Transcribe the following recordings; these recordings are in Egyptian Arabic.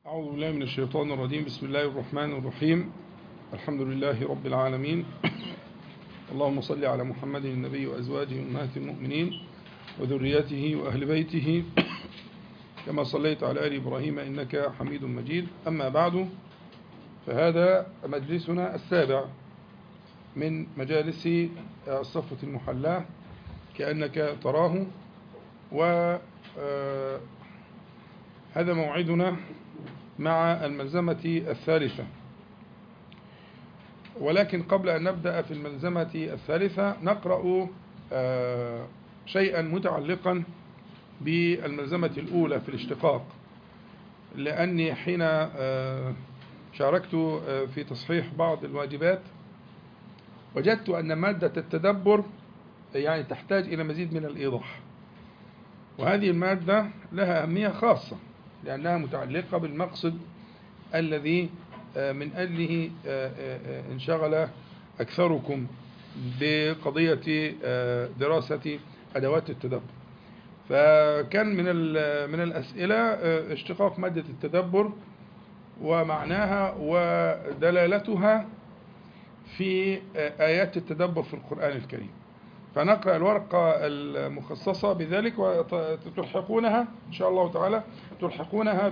أعوذ بالله من الشيطان الرجيم بسم الله الرحمن الرحيم الحمد لله رب العالمين اللهم صل على محمد النبي وأزواجه أمهات المؤمنين وذريته وأهل بيته كما صليت على آل إبراهيم إنك حميد مجيد أما بعد فهذا مجلسنا السابع من مجالس الصفة المحلاة كأنك تراه و هذا موعدنا مع الملزمة الثالثة ولكن قبل أن نبدأ في الملزمة الثالثة نقرأ شيئا متعلقا بالملزمة الأولى في الاشتقاق لأني حين شاركت في تصحيح بعض الواجبات وجدت أن مادة التدبر يعني تحتاج إلى مزيد من الإيضاح وهذه المادة لها أهمية خاصة لأنها متعلقة بالمقصد الذي من أجله انشغل أكثركم بقضية دراسة أدوات التدبر فكان من من الأسئلة اشتقاق مادة التدبر ومعناها ودلالتها في آيات التدبر في القرآن الكريم فنقرأ الورقة المخصصة بذلك وتلحقونها إن شاء الله تعالى تلحقونها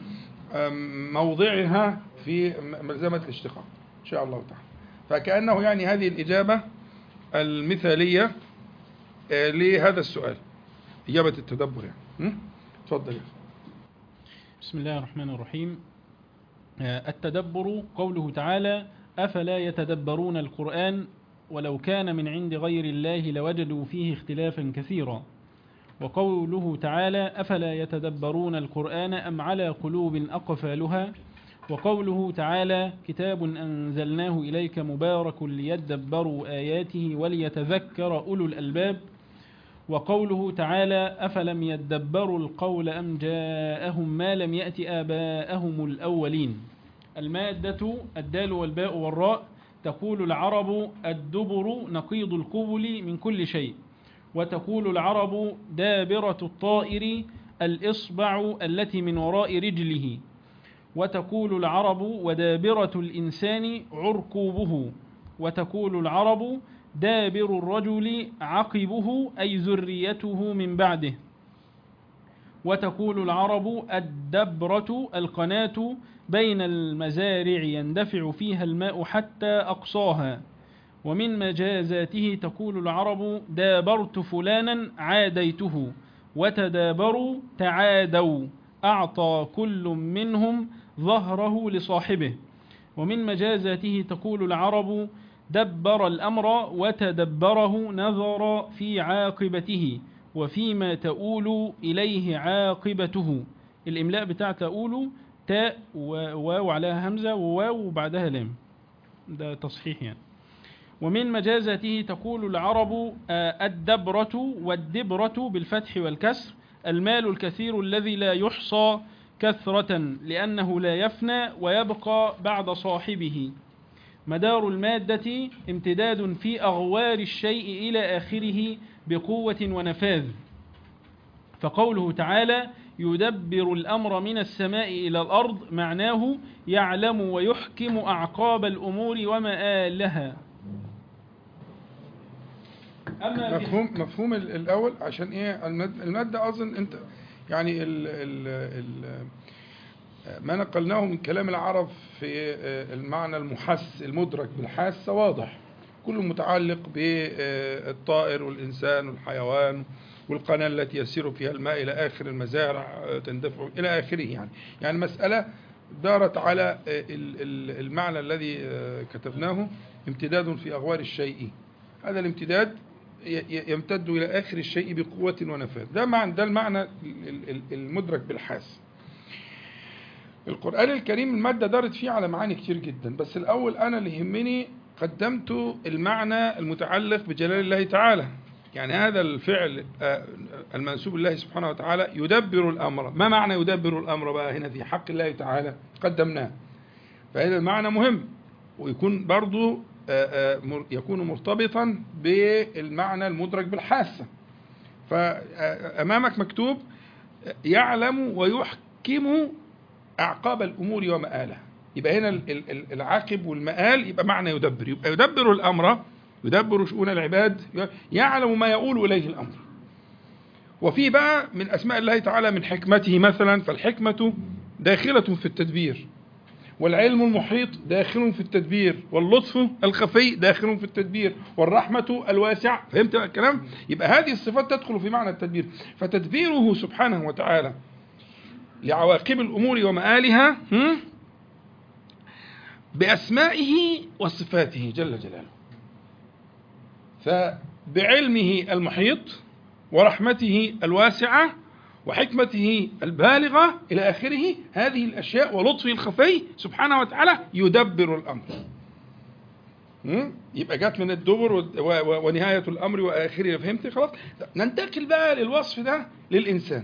بموضعها في ملزمة الاشتقاق إن شاء الله تعالى فكأنه يعني هذه الإجابة المثالية لهذا السؤال إجابة التدبر يعني تفضل يا بسم الله الرحمن الرحيم التدبر قوله تعالى أفلا يتدبرون القرآن ولو كان من عند غير الله لوجدوا فيه اختلافا كثيرا وقوله تعالى أفلا يتدبرون القرآن أم على قلوب أقفالها وقوله تعالى كتاب أنزلناه إليك مبارك ليدبروا آياته وليتذكر أولو الألباب وقوله تعالى أفلم يدبروا القول أم جاءهم ما لم يأت آباءهم الأولين المادة الدال والباء والراء تقول العرب الدبر نقيض القبل من كل شيء وتقول العرب دابرة الطائر الإصبع التي من وراء رجله وتقول العرب ودابرة الإنسان عرقوبه وتقول العرب دابر الرجل عقبه أي ذريته من بعده وتقول العرب الدبرة القناة بين المزارع يندفع فيها الماء حتى أقصاها ومن مجازاته تقول العرب دابرت فلانا عاديته وتدابروا تعادوا أعطى كل منهم ظهره لصاحبه ومن مجازاته تقول العرب دبر الأمر وتدبره نظر في عاقبته وفيما تؤول إليه عاقبته الإملاء بتاع تؤول تاء وواو عليها همزة وواو وبعدها لام ده تصحيح يعني ومن مجازته تقول العرب الدبرة والدبرة بالفتح والكسر المال الكثير الذي لا يحصى كثرة لأنه لا يفنى ويبقى بعد صاحبه مدار المادة امتداد في أغوار الشيء إلى آخره بقوة ونفاذ فقوله تعالى يدبر الأمر من السماء إلى الأرض معناه يعلم ويحكم أعقاب الأمور ومآلها أما مفهوم مفهوم الأول عشان إيه المادة أظن أنت يعني ال ال ال ما نقلناه من كلام العرب في المعنى المحس المدرك بالحاسة واضح كله متعلق بالطائر والإنسان والحيوان والقناة التي يسير فيها الماء إلى آخر المزارع تندفع إلى آخره يعني يعني المسألة دارت على المعنى الذي كتبناه امتداد في أغوار الشيء هذا الامتداد يمتد إلى آخر الشيء بقوة ونفاذ ده معنى ده المعنى المدرك بالحاس القرآن الكريم المادة دارت فيه على معاني كتير جدا بس الأول أنا اللي يهمني قدمت المعنى المتعلق بجلال الله تعالى يعني هذا الفعل المنسوب لله سبحانه وتعالى يدبر الأمر ما معنى يدبر الأمر بقى هنا في حق الله تعالى قدمناه فهذا المعنى مهم ويكون برضو يكون مرتبطا بالمعنى المدرك بالحاسة فأمامك مكتوب يعلم ويحكم أعقاب الأمور ومآلها يبقى هنا ال- ال- ال- العاقب والمآل يبقى معنى يدبر يبقى يدبر الأمر يدبر شؤون العباد يعلم ما يؤول إليه الأمر وفي بقى من أسماء الله تعالى من حكمته مثلا فالحكمة داخلة في التدبير والعلم المحيط داخل في التدبير واللطف الخفي داخل في التدبير والرحمة الواسعة فهمت بقى الكلام يبقى هذه الصفات تدخل في معنى التدبير فتدبيره سبحانه وتعالى لعواقب الأمور ومآلها هم؟ بأسمائه وصفاته جل جلاله فبعلمه المحيط ورحمته الواسعة وحكمته البالغة إلى آخره هذه الأشياء ولطفه الخفي سبحانه وتعالى يدبر الأمر م? يبقى جت من الدبر و- و- ونهاية الأمر وآخره فهمت خلاص ننتقل بقى للوصف ده للإنسان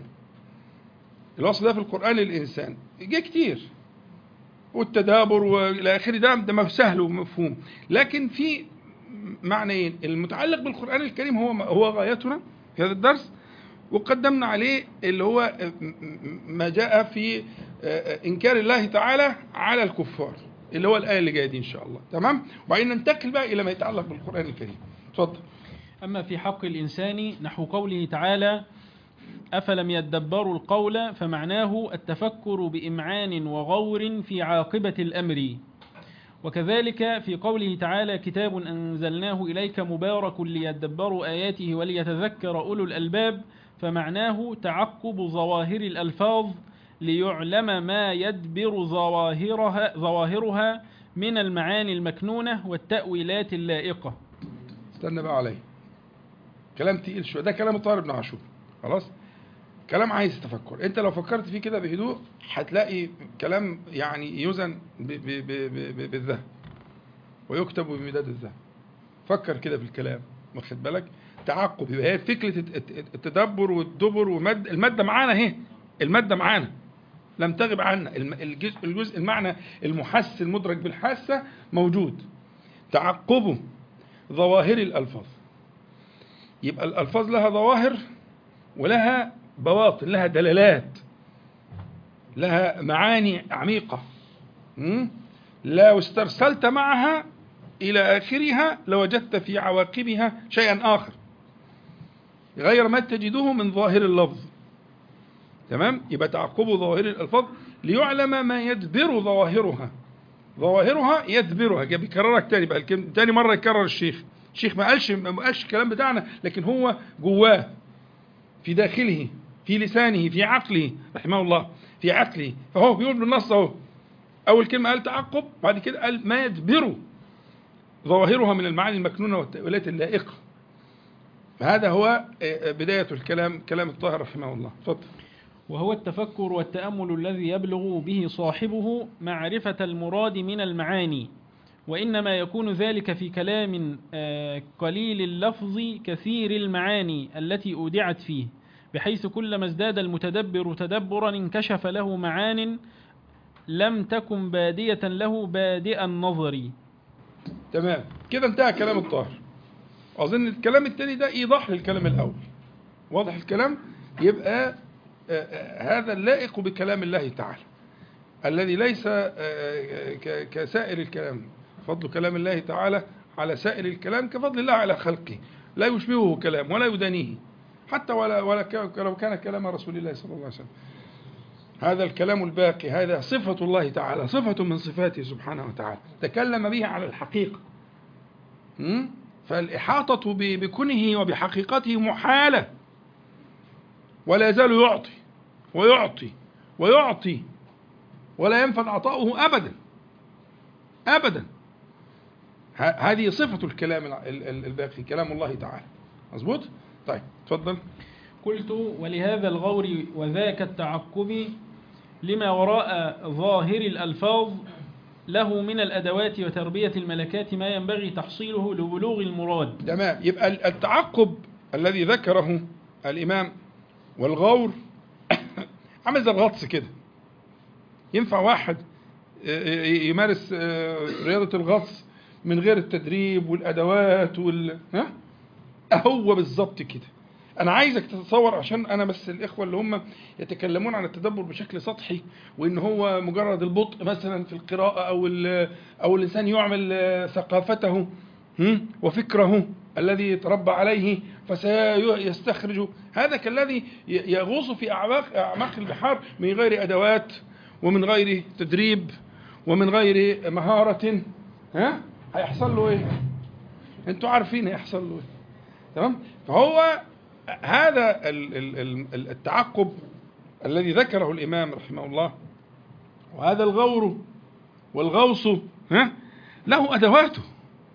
الوصف ده في القرآن للإنسان جه كتير والتدابر والى اخره ده ده سهل ومفهوم لكن في معنيين المتعلق بالقران الكريم هو هو غايتنا في هذا الدرس وقدمنا عليه اللي هو ما جاء في انكار الله تعالى على الكفار اللي هو الايه اللي جايه دي ان شاء الله تمام وبعدين ننتقل بقى الى ما يتعلق بالقران الكريم اتفضل أما في حق الإنسان نحو قوله تعالى أفلم يدبروا القول فمعناه التفكر بإمعان وغور في عاقبة الأمر وكذلك في قوله تعالى كتاب أنزلناه إليك مبارك ليدبروا آياته وليتذكر أولو الألباب فمعناه تعقب ظواهر الألفاظ ليعلم ما يدبر ظواهرها, ظواهرها من المعاني المكنونة والتأويلات اللائقة استنى بقى عليا كلام تقيل شويه ده كلام الطاهر بن عاشور خلاص كلام عايز تفكر انت لو فكرت فيه كده بهدوء هتلاقي كلام يعني يوزن ب- ب- ب- ب- بالذهب ويكتب بمداد الذهب فكر كده في الكلام واخد بالك تعقب يبقى هي فكره الت- الت- التدبر والدبر ومد الماده معانا اهي الماده معانا لم تغب عنا الم- الجزء, الجزء المعنى المحس المدرك بالحاسه موجود تعقبه ظواهر الالفاظ يبقى الالفاظ لها ظواهر ولها بواطن لها دلالات لها معاني عميقة م? لو استرسلت معها إلى آخرها لوجدت في عواقبها شيئا آخر غير ما تجده من ظاهر اللفظ تمام يبقى تعقب ظواهر الألفاظ ليعلم ما يدبر ظواهرها ظواهرها يدبرها جاي بيكررك تاني بقى الكلمة تاني مرة يكرر الشيخ الشيخ ما قالش ما قالش الكلام بتاعنا لكن هو جواه في داخله في لسانه في عقله رحمه الله في عقله فهو بيقول بالنص اهو اول كلمه قال تعقب بعد كده قال ما يدبر ظواهرها من المعاني المكنونه والتاويلات اللائقه فهذا هو بدايه الكلام كلام الطاهر رحمه الله اتفضل وهو التفكر والتأمل الذي يبلغ به صاحبه معرفة المراد من المعاني وإنما يكون ذلك في كلام آه، قليل اللفظ كثير المعاني التي أودعت فيه بحيث كلما ازداد المتدبر تدبرا انكشف له معان لم تكن بادية له بادئ النظر تمام كده انتهى كلام الطاهر اظن الكلام الثاني ده ايضاح للكلام الاول واضح الكلام يبقى آه، آه، هذا اللائق بكلام الله تعالى الذي ليس آه، ك- كسائر الكلام فضل كلام الله تعالى على سائر الكلام كفضل الله على خلقه لا يشبهه كلام ولا يدانيه حتى ولا ولا ك- لو كان كلام رسول الله صلى الله عليه وسلم هذا الكلام الباقي هذا صفة الله تعالى صفة من صفاته سبحانه وتعالى تكلم به على الحقيقة م? فالإحاطة ب- بكنه وبحقيقته محالة ولا يزال يعطي ويعطي ويعطي ولا ينفد عطاؤه أبدا أبدا ه- هذه صفة الكلام الع- ال- ال- الباقي كلام الله تعالى مظبوط طيب تفضل قلت ولهذا الغور وذاك التعقب لما وراء ظاهر الألفاظ له من الأدوات وتربية الملكات ما ينبغي تحصيله لبلوغ المراد تمام يبقى ال- التعقب الذي ذكره الإمام والغور عامل زي الغطس كده ينفع واحد آه، يمارس آه، رياضة الغطس من غير التدريب والأدوات وال ها هو بالظبط كده انا عايزك تتصور عشان انا بس الاخوه اللي هم يتكلمون عن التدبر بشكل سطحي وان هو مجرد البطء مثلا في القراءه او ال- او الانسان يعمل آه، ثقافته هم؟ وفكره الذي تربى عليه فسيستخرج هذا كالذي ي- يغوص في اعماق اعماق البحار من غير ادوات ومن غير تدريب ومن غير مهاره ها هيحصل له ايه؟ انتوا عارفين هيحصل له ايه تمام فهو هذا ال- ال- ال- التعقب الذي ذكره الامام رحمه الله وهذا الغور والغوص ها له ادواته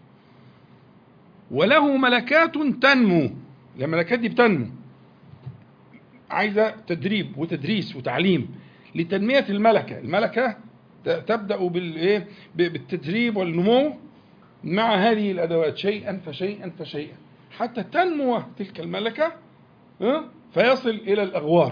وله ملكات تنمو الملكات دي بتنمو عايزه تدريب وتدريس وتعليم لتنميه الملكه الملكه ت- تبدا بالايه ب- بالتدريب والنمو مع هذه الادوات شيئا فشيئا فشيئا حتى تنمو تلك الملكه ها؟ فيصل الى الاغوار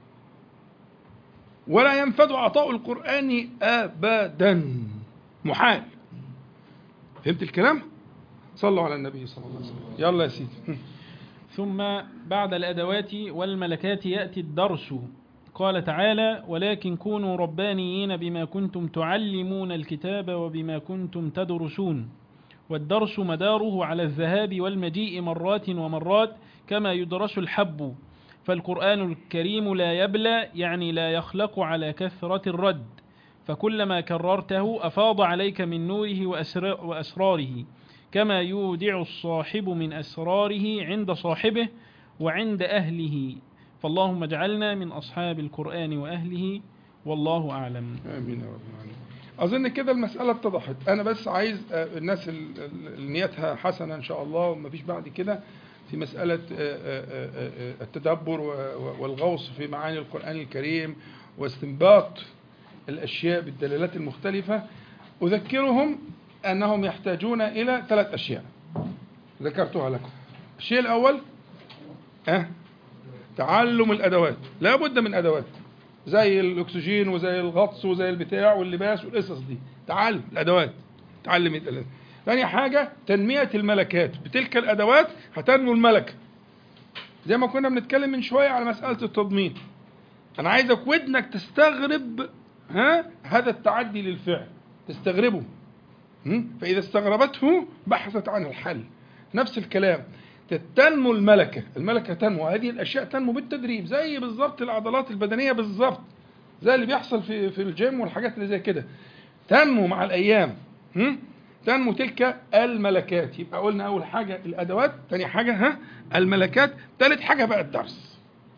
ولا ينفد عطاء القران ابدا محال فهمت الكلام صلوا على النبي صلى الله عليه وسلم يلا يا سيدي ثم بعد الأدوات والملكات يأتي الدرس قال تعالى ولكن كونوا ربانيين بما كنتم تعلمون الكتاب وبما كنتم تدرسون والدرس مداره على الذهاب والمجيء مرات ومرات كما يدرس الحب فالقرآن الكريم لا يبلى يعني لا يخلق على كثرة الرد فكلما كررته أفاض عليك من نوره وأسر- وأسراره كما يودع الصاحب من أسراره عند صاحبه وعند أهله فاللهم اجعلنا من أصحاب القرآن وأهله والله أعلم امين يا رب العالمين اظن كده المساله اتضحت انا بس عايز آه، الناس ال- ال- اللي نيتها حسنه ان شاء الله ومفيش بعد كده في مساله آه، آه، آه، آه، التدبر و- و- والغوص في معاني القران الكريم واستنباط الاشياء بالدلالات المختلفه اذكرهم انهم يحتاجون الى ثلاث اشياء ذكرتها لكم الشيء الاول أه تعلم الادوات لا بد من ادوات زي الاكسجين وزي الغطس وزي البتاع واللباس والقصص دي تعلم الادوات تعلم الادوات ثاني حاجه تنميه الملكات بتلك الادوات هتنمو الملكه زي ما كنا بنتكلم من شويه على مساله التضمين انا عايزك ودنك تستغرب ها هذا التعدي للفعل تستغربه م? فاذا استغربته بحثت عن الحل نفس الكلام تنمو الملكة الملكة تنمو هذه الأشياء تنمو بالتدريب زي بالظبط العضلات البدنية بالظبط زي اللي بيحصل في في الجيم والحاجات اللي زي كده تنمو مع الأيام هم؟ تنمو تلك الملكات يبقى قلنا أول حاجة الأدوات تاني حاجة ها الملكات تالت حاجة بقى الدرس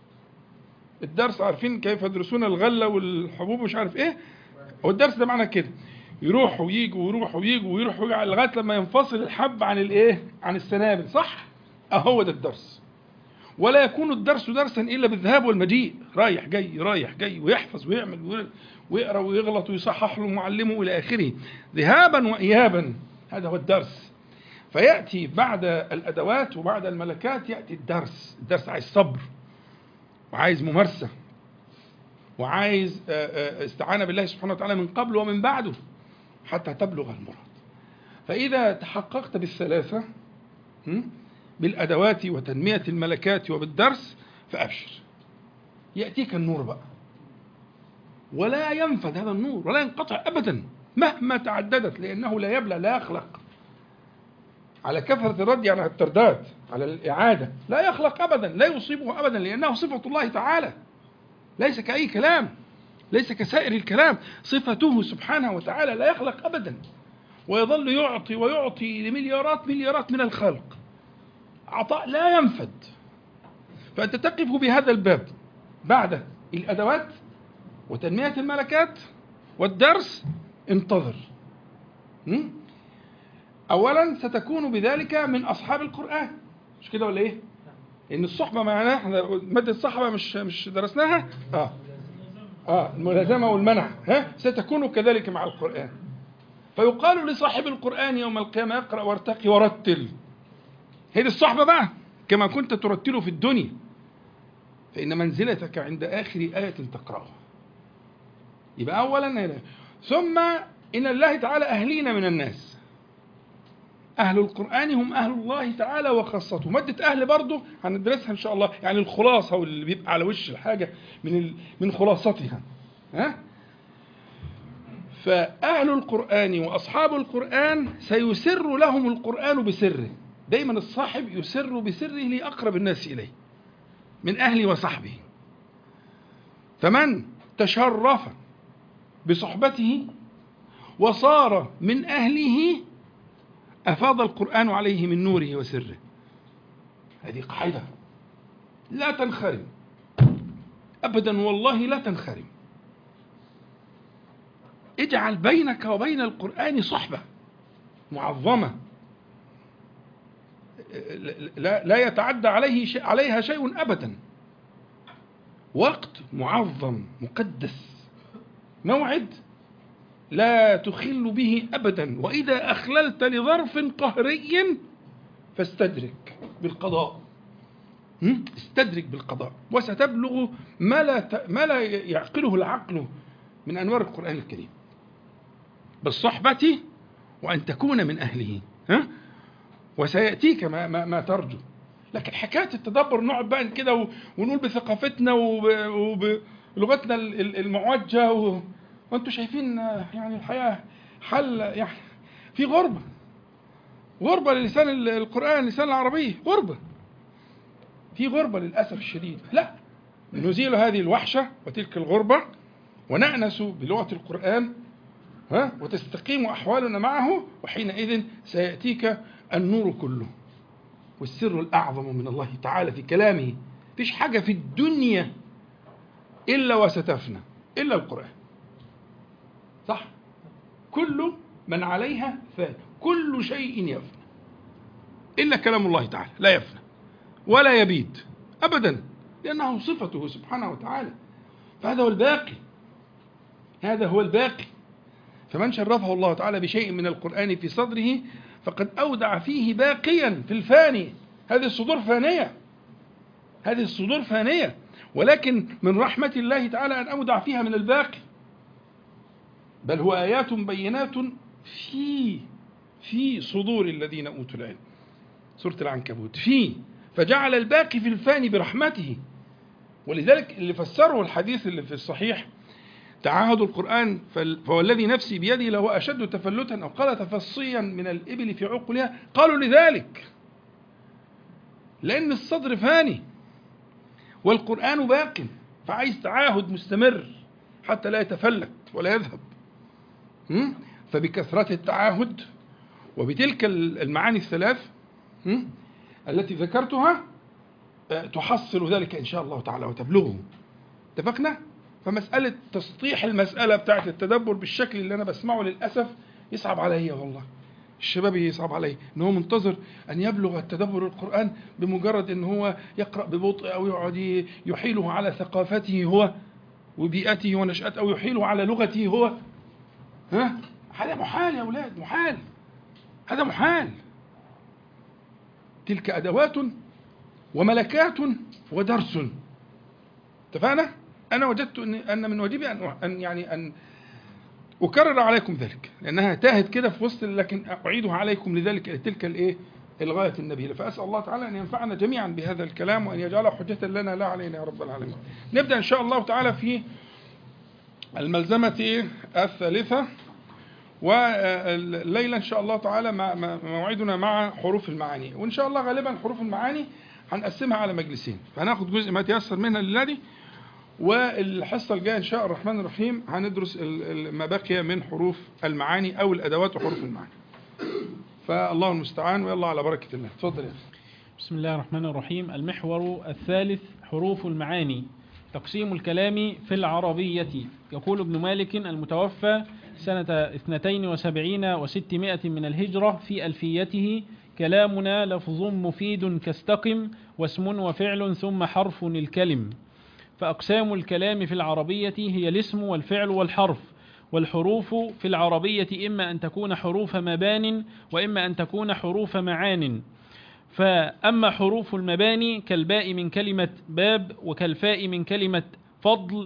الدرس عارفين كيف يدرسون الغلة والحبوب مش عارف ايه هو الدرس ده معنى كده يروحوا ويجوا ويروحوا ويجوا ويروحوا ويجوا لغايه لما ينفصل الحب عن الايه؟ عن السنابل صح؟ اهو ده الدرس. ولا يكون الدرس درسا الا بالذهاب والمجيء، رايح جاي رايح جاي ويحفظ ويعمل وير- ويقرا ويغلط ويصحح له معلمه الى اخره. ذهابا وايابا هذا هو الدرس. فياتي بعد الادوات وبعد الملكات ياتي الدرس، الدرس عايز صبر وعايز ممارسه وعايز آه، آه، استعانه بالله سبحانه وتعالى من قبل ومن بعده حتى تبلغ المراد فإذا تحققت بالثلاثة هم، بالأدوات وتنمية الملكات وبالدرس فأبشر يأتيك النور بقى ولا ينفد هذا النور ولا ينقطع أبدا مهما تعددت لأنه لا يبلى لا يخلق على كثرة الرد يعني على الترداد على الإعادة لا يخلق أبدا لا يصيبه أبدا لأنه صفة الله تعالى ليس كأي كلام ليس كسائر الكلام صفته سبحانه وتعالى لا يخلق أبدا ويظل يعطي ويعطي لمليارات مليارات من الخلق عطاء لا ينفد فأنت تقف بهذا الباب بعد الأدوات وتنمية الملكات والدرس انتظر م? أولا ستكون بذلك من أصحاب القرآن مش كده ولا إيه؟ إن الصحبة معناها احنا مادة الصحبة مش مش درسناها؟ آه آه الملازمة والمنع ها ستكون كذلك مع القرآن فيقال لصاحب القرآن يوم القيامة اقرأ وارتقي ورتل هي دي الصحبة بقى كما كنت ترتل في الدنيا فإن منزلتك عند آخر آية تقرأها يبقى أولا هنا ثم إن الله تعالى أهلين من الناس أهل القرآن هم أهل الله تعالى وخاصته مادة أهل برضه هندرسها إن شاء الله يعني الخلاصة واللي بيبقى على وش الحاجة من ال... من خلاصتها ها فأهل القرآن وأصحاب القرآن سيسر لهم القرآن بسره دايما الصاحب يسر بسره لأقرب الناس إليه من أهله وصحبه فمن تشرف بصحبته وصار من أهله أفاض القرآن عليه من نوره وسره هذه قاعدة لا تنخرم أبدا والله لا تنخرم اجعل بينك وبين القرآن صحبة معظمة لا, لا يتعدى عليه شيء عليها شيء أبدا وقت معظم مقدس موعد لا تخل به أبدا وإذا أخللت لظرف قهري فاستدرك بالقضاء استدرك بالقضاء وستبلغ ما لا ما لا يعقله العقل من انوار القران الكريم بالصحبه وان تكون من اهله ها وسياتيك ما, ما, ما ترجو لكن حكايه التدبر نقعد بقى كده ونقول بثقافتنا وبلغتنا المعوجه و... وانتم شايفين يعني الحياه حل يعني في غربه غربه للسان القران لسان العربيه غربه في غربه للاسف الشديد لا نزيل هذه الوحشه وتلك الغربه ونأنس بلغه القران ها وتستقيم احوالنا معه وحينئذ سياتيك النور كله والسر الاعظم من الله تعالى في كلامه فيش حاجه في الدنيا الا وستفنى الا القران صح كل من عليها فان كل شيء يفنى الا كلام الله تعالى لا يفنى ولا يبيد ابدا لانه صفته سبحانه وتعالى فهذا هو الباقي هذا هو الباقي فمن شرفه الله تعالى بشيء من القران في صدره فقد اودع فيه باقيا في الفاني هذه الصدور فانيه هذه الصدور فانيه ولكن من رحمه الله تعالى ان اودع فيها من الباقي بل هو ايات بينات في في صدور الذين اوتوا العلم سوره العنكبوت في فجعل الباقي في الفاني برحمته ولذلك اللي فسره الحديث اللي في الصحيح تعاهد القرآن فهو الذي نفسي بيده لهو أشد تفلتا أو قال تفصيا من الإبل في عقلها قالوا لذلك لأن الصدر فاني والقرآن باق فعايز تعاهد مستمر حتى لا يتفلت ولا يذهب فبكثرة التعاهد وبتلك المعاني الثلاث التي ذكرتها تحصل ذلك إن شاء الله تعالى وتبلغه اتفقنا؟ فمسألة تسطيح المسألة بتاعت التدبر بالشكل اللي أنا بسمعه للأسف يصعب عليا والله الشباب يصعب عليه ان هو منتظر ان يبلغ التدبر القران بمجرد ان هو يقرا ببطء او يقعد يحيله على ثقافته هو وبيئته ونشأته او يحيله على لغته هو ها هذا محال يا اولاد محال هذا محال تلك ادوات وملكات ودرس اتفقنا انا وجدت ان ان من واجبي ان ان يعني ان اكرر عليكم ذلك لانها تاهت كده في وسط لكن اعيدها عليكم لذلك تلك الايه الغايه النبيله فاسال الله تعالى ان ينفعنا جميعا بهذا الكلام وان يجعله حجه لنا لا علينا يا رب العالمين نبدا ان شاء الله تعالى في الملزمه الثالثه والليله ان شاء الله تعالى موعدنا مع حروف المعاني وان شاء الله غالبا حروف المعاني هنقسمها على مجلسين فهناخد جزء ما تيسر منها لله دي والحصة الجاية إن شاء الرحمن الرحيم هندرس ما بقي من حروف المعاني أو الأدوات وحروف المعاني فالله المستعان ويلا على بركة الله تفضل يا أخي بسم الله الرحمن الرحيم المحور الثالث حروف المعاني تقسيم الكلام في العربية يقول ابن مالك المتوفى سنة 72 و600 من الهجرة في ألفيته كلامنا لفظ مفيد كاستقم واسم وفعل ثم حرف الكلم فأقسام الكلام في العربية هي الاسم والفعل والحرف والحروف في العربية إما أن تكون حروف مبان وإما أن تكون حروف معان فأما حروف المباني كالباء من كلمة باب وكالفاء من كلمة فضل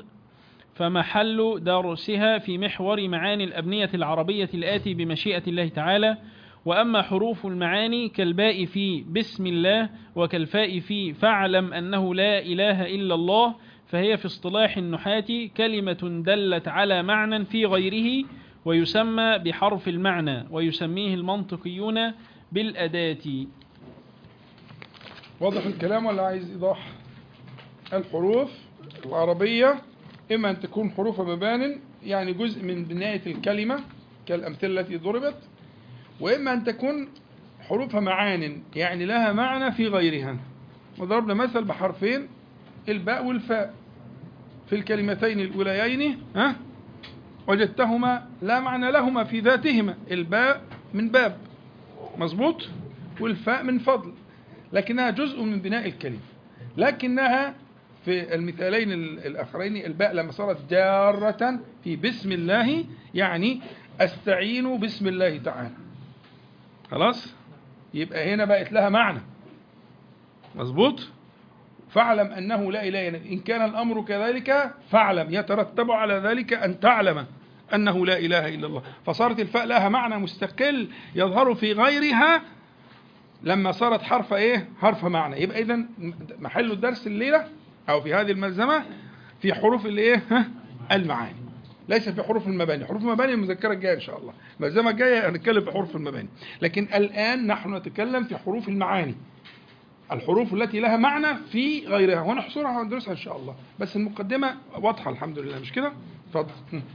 فمحل درسها في محور معاني الأبنية العربية الآتي بمشيئة الله تعالى وأما حروف المعاني كالباء في بسم الله وكالفاء في فاعلم أنه لا إله إلا الله فهي في اصطلاح النحاة كلمة دلت على معنى في غيره ويسمى بحرف المعنى ويسميه المنطقيون بالأداة واضح الكلام ولا عايز إيضاح الحروف العربية إما أن تكون حروف مبان يعني جزء من بناية الكلمة كالأمثلة التي ضربت وإما أن تكون حروف معان يعني لها معنى في غيرها وضربنا مثل بحرفين الباء والفاء في الكلمتين الأوليين ها وجدتهما لا معنى لهما في ذاتهما الباء من باب مظبوط والفاء من فضل لكنها جزء من بناء الكلمة لكنها في المثالين الآخرين الباء لما صارت جارة في بسم الله يعني أستعين بسم الله تعالى خلاص يبقى هنا بقت لها معنى مظبوط فاعلم أنه لا إله إلا إن كان الأمر كذلك فاعلم يترتب على ذلك أن تعلم أنه لا إله إلا الله فصارت الفاء لها معنى مستقل يظهر في غيرها لما صارت حرف إيه حرف معنى يبقى إذا محل الدرس الليلة أو في هذه الملزمة في حروف الإيه ها المعاني ليس في حروف المباني حروف المباني المذكرة الجاية إن شاء الله الملزمة الجاية هنتكلم في حروف المباني لكن الآن نحن نتكلم في حروف المعاني الحروف التي لها معنى في غيرها ونحصرها وندرسها إن شاء الله بس المقدمة واضحة الحمد لله مش كده اتفضل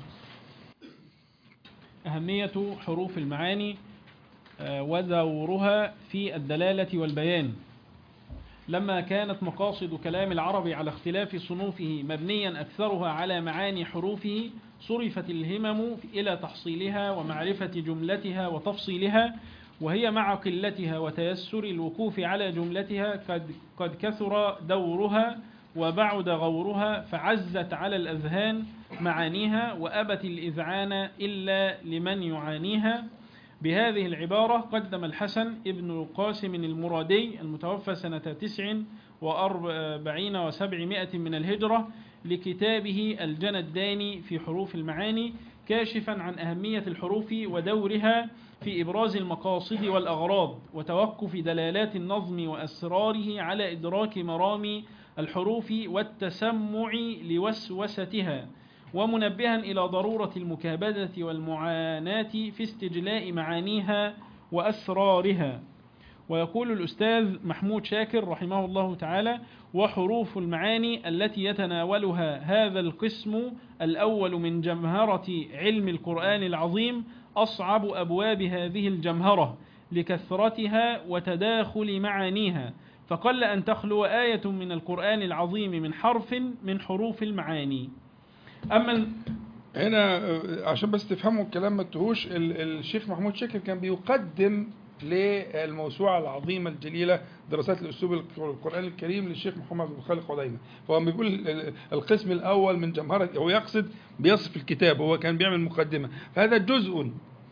أهمية حروف المعاني ودورها في الدلالة والبيان لما كانت مقاصد كلام العرب على اختلاف صنوفه مبنيا أكثرها على معاني حروفه صرفت الهمم إلى تحصيلها ومعرفة جملتها وتفصيلها وهي مع قلتها وتيسر الوقوف على جملتها قد, قد كثر دورها وبعد غورها فعزت على الأذهان معانيها وأبت الإذعان إلا لمن يعانيها بهذه العبارة قدم الحسن ابن القاسم المرادي المتوفى سنة تسع وأربعين وسبعمائة من الهجرة لكتابه الجنى الداني في حروف المعاني كاشفا عن أهمية الحروف ودورها في إبراز المقاصد والأغراض وتوقف دلالات النظم وأسراره على إدراك مرام الحروف والتسمع لوسوستها ومنبها إلى ضرورة المكابدة والمعاناة في استجلاء معانيها وأسرارها ويقول الأستاذ محمود شاكر رحمه الله تعالى وحروف المعاني التي يتناولها هذا القسم الأول من جمهرة علم القرآن العظيم أصعب أبواب هذه الجمهرة لكثرتها وتداخل معانيها فقل أن تخلو آية من القرآن العظيم من حرف من حروف المعاني أما هنا عشان بس تفهموا الكلام ما تهوش الشيخ محمود شاكر كان بيقدم للموسوعة العظيمة الجليلة دراسات الأسلوب القرآن الكريم للشيخ محمد بن خالق عديمة فهو بيقول القسم الأول من جمهرة هو يقصد بيصف الكتاب هو كان بيعمل مقدمة فهذا جزء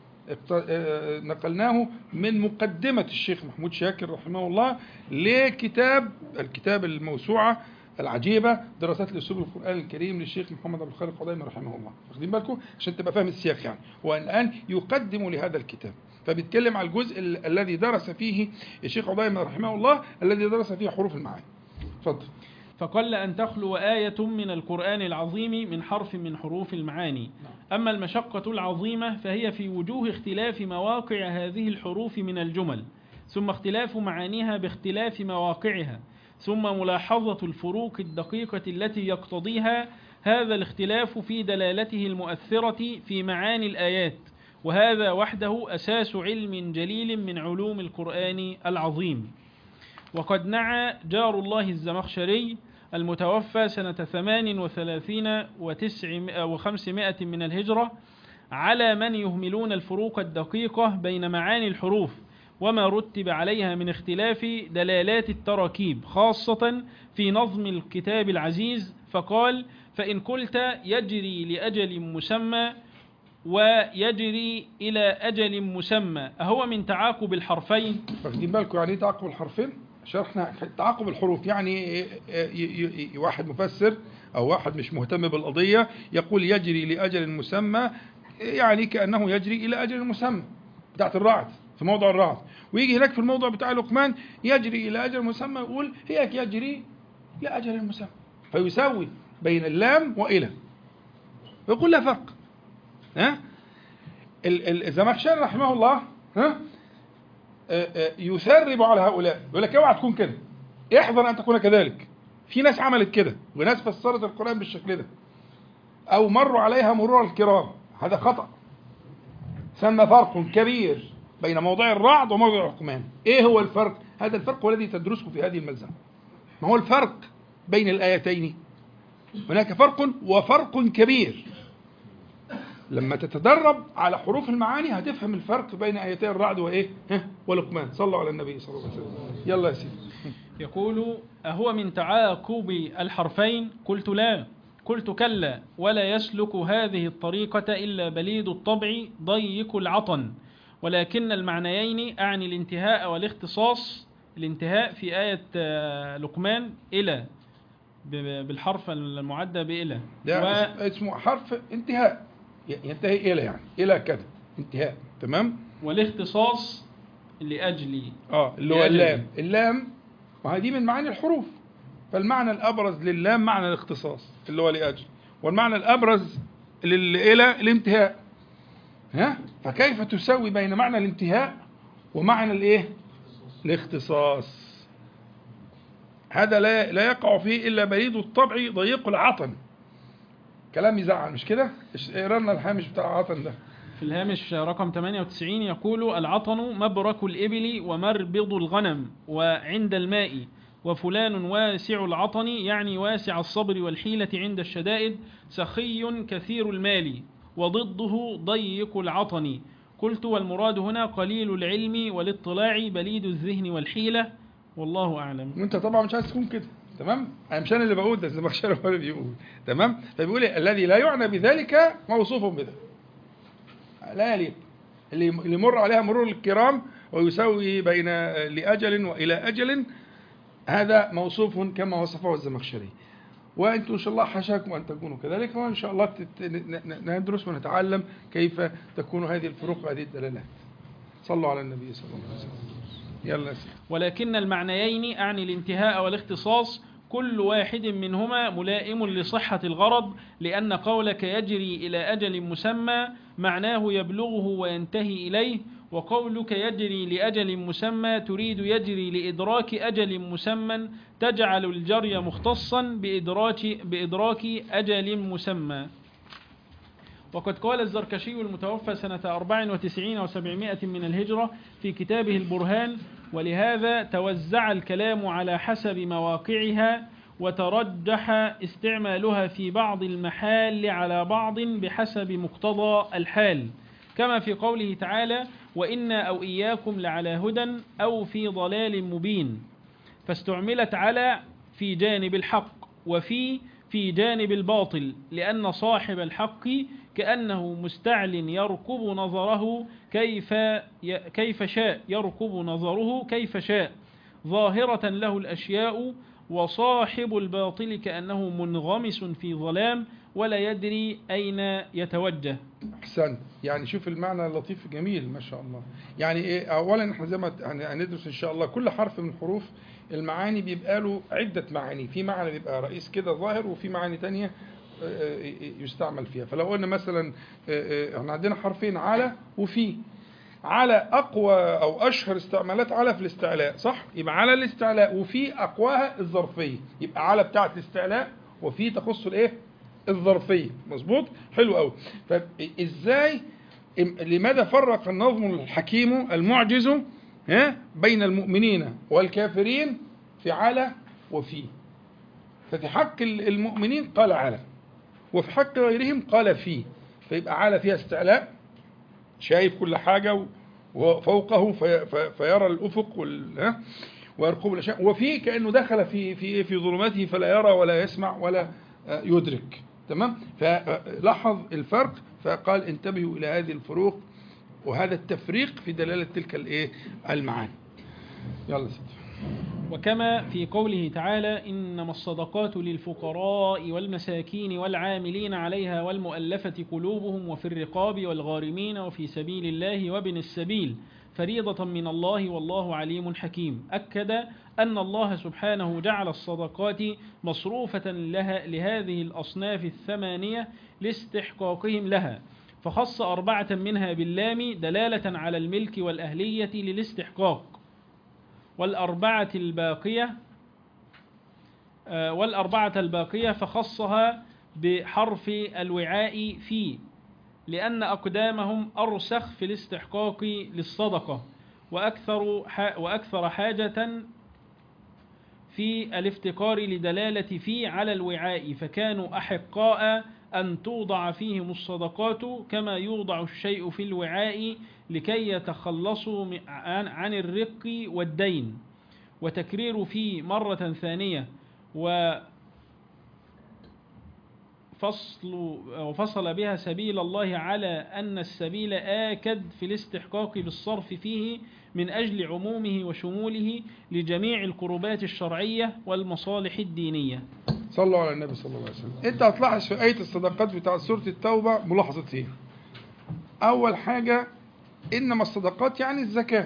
نقلناه من مقدمة الشيخ محمود شاكر رحمه الله لكتاب الكتاب الموسوعة العجيبة دراسات الأسلوب القرآن الكريم للشيخ محمد بن خالق عديمة رحمه الله واخدين بالكم عشان تبقى فاهم السياق يعني والآن يقدم لهذا الكتاب فبيتكلم على الجزء ال الذي درس فيه الشيخ عديمة رحمه الله الذي درس فيه حروف المعاني اتفضل فقل أن تخلو آية من القرآن العظيم من حرف من حروف المعاني أما المشقة العظيمة فهي في وجوه اختلاف مواقع هذه الحروف من الجمل ثم اختلاف معانيها باختلاف مواقعها ثم ملاحظة الفروق الدقيقة التي يقتضيها هذا الاختلاف في دلالته المؤثرة في معاني الآيات وهذا وحده أساس علم جليل من علوم القرآن العظيم وقد نعى جار الله الزمخشري المتوفى سنة ثمان وثلاثين وتسع وخمسمائة من الهجرة على من يهملون الفروق الدقيقة بين معاني الحروف وما رتب عليها من اختلاف دلالات التراكيب خاصة في نظم الكتاب العزيز فقال فإن قلت يجري لأجل مسمى ويجري إلى أجل مسمى أهو من تعاقب الحرفين واخدين بالكم يعني ايه تعاقب الحرفين شرحنا تعاقب الحروف يعني واحد مفسر أو واحد مش مهتم بالقضية يقول يجري لأجل مسمى يعني كأنه يجري إلى أجل مسمى بتاعت الرعد في موضع الرعد ويجي هناك في الموضع بتاع لقمان يجري الى اجل مسمى يقول هيك يجري لاجل مسمى فيساوي بين اللام والى يقول لا فرق ها ال- ال- الزمخشري رحمه الله ها آه، آه، يثرب على هؤلاء يقول لك اوعى تكون كده احذر ان تكون كذلك في ناس عملت كده وناس فسرت القران بالشكل ده او مروا عليها مرور الكرام هذا خطأ ثم فرق كبير بين موضع الرعد وموضع الرحمن ايه هو الفرق هذا الفرق هو الذي تدرسه في هذه الملزمة ما هو الفرق بين الآيتين هناك فرق وفرق كبير لما تتدرب على حروف المعاني هتفهم الفرق بين آيتي الرعد وإيه ها ولقمان صلوا على النبي صلى الله عليه وسلم يلا يا سيدي يقول أهو من تعاقب الحرفين قلت لا قلت كلا ولا يسلك هذه الطريقة إلا بليد الطبع ضيق العطن ولكن المعنيين أعني الانتهاء والاختصاص الانتهاء في آية آه، لقمان إلى ب- بالحرف المعدى بإلى ده و- اسمه حرف انتهاء ينتهي إلى يعني إلى كذا انتهاء تمام والاختصاص لأجل اه اللي هو لأجل. اللام اللام وهذه من معاني الحروف فالمعنى الابرز للام معنى الاختصاص اللي هو لاجل والمعنى الابرز لل- الى الانتهاء ها فكيف تسوي بين معنى الانتهاء ومعنى الايه الاختصاص هذا لا لا يقع فيه الا بريد الطبع ضيق العطن كلام يزعل مش كده إيش- اقرا لنا الهامش بتاع العطن ده في الهامش رقم 98 يقول العطن مبرك الإبل ومربض الغنم وعند الماء وفلان واسع العطن يعني واسع الصبر والحيلة عند الشدائد سخي كثير المال وضده ضيق العطن قلت والمراد هنا قليل العلم والاطلاع بليد الذهن والحيلة والله أعلم وانت طبعا مش عايز تكون كده تمام انا مش انا اللي بقول ده الزمخشري هو اللي بيقول تمام فبيقول إيه؟ الذي لا يعنى بذلك موصوف بذلك لا يليق اللي اللي يمر عليها مرور الكرام ويساوي بين لاجل والى اجل هذا موصوف كما وصفه الزمخشري وانتم ان شاء الله حشاكم ان تكونوا كذلك وان شاء الله تت- ن- ن- ندرس ونتعلم كيف تكون هذه الفروق وهذه الدلالات صلوا على النبي صلى الله عليه وسلم يلا يا سيدي ولكن المعنيين أعني الانتهاء والاختصاص كل واحد منهما ملائم لصحة الغرض لأن قولك يجري إلى أجل مسمى معناه يبلغه وينتهي إليه وقولك يجري لأجل مسمى تريد يجري لإدراك أجل مسمى تجعل الجري مختصا بإدراك, بإدراك أجل مسمى وقد قال الزركشي المتوفى سنة 94 و700 من الهجرة في كتابه البرهان ولهذا توزع الكلام على حسب مواقعها وترجح استعمالها في بعض المحال على بعض بحسب مقتضى الحال كما في قوله تعالى وإنا أو إياكم لعلى هدى أو في ضلال مبين فاستعملت على في جانب الحق وفي في جانب الباطل لأن صاحب الحق كأنه مستعل يركب نظره كيف ي- كيف شاء يركب نظره كيف شاء ظاهرة له الأشياء وصاحب الباطل كأنه منغمس في ظلام ولا يدري أين يتوجه احسنت يعني شوف المعنى اللطيف جميل ما شاء الله يعني ايه اولا احنا زي ما هن- هندرس ان شاء الله كل حرف من الحروف المعاني بيبقى له عده معاني في معنى بيبقى رئيس كده ظاهر وفي معاني تانية آه، آه، يستعمل فيها فلو قلنا مثلا آه، آه، احنا عندنا حرفين على وفي على اقوى او اشهر استعمالات على في الاستعلاء صح يبقى على الاستعلاء وفي اقواها الظرفيه يبقى على بتاعه الاستعلاء وفي تخص الايه الظرفيه مظبوط حلو قوي فازاي إم- لماذا فرق النظم الحكيم المعجز ها بين المؤمنين والكافرين في على وفي ففي حق ال- المؤمنين قال على وفي حق غيرهم قال في فيبقى على فيها استعلاء شايف كل حاجة و- وفوقه في في فيرى الأفق وال ها؟ ويرقب الأشياء وفي كأنه دخل في في في ظلماته فلا يرى ولا يسمع ولا آه، يدرك تمام فلاحظ الفرق فقال انتبهوا إلى هذه الفروق وهذا التفريق في دلالة تلك الايه المعاني يلا سيدي وكما في قوله تعالى إنما الصدقات للفقراء والمساكين والعاملين عليها والمؤلفة قلوبهم وفي الرقاب والغارمين وفي سبيل الله وابن السبيل فريضة من الله والله عليم حكيم أكد أن الله سبحانه جعل الصدقات مصروفة لها لهذه الأصناف الثمانية لاستحقاقهم لها فخص أربعة منها باللام دلالة على الملك والأهلية للاستحقاق والأربعة الباقية آه، والأربعة الباقية فخصها بحرف الوعاء في لأن أقدامهم أرسخ في الاستحقاق للصدقة وأكثر, ح- وأكثر حاجة في الافتقار لدلالة في على الوعاء فكانوا أحقاء أن توضع فيهم الصدقات كما يوضع الشيء في الوعاء لكي يتخلصوا م- عن عن الرق والدين وتكرير في مرة ثانية و فصل وفصل بها سبيل الله على أن السبيل آكد في الاستحقاق بالصرف فيه من أجل عمومه وشموله لجميع القربات الشرعية والمصالح الدينية صلوا على النبي صلى الله عليه وسلم انت هتلاحظ في آية الصدقات بتاع سورة التوبة ملاحظتين أول حاجة إنما الصدقات يعني الزكاة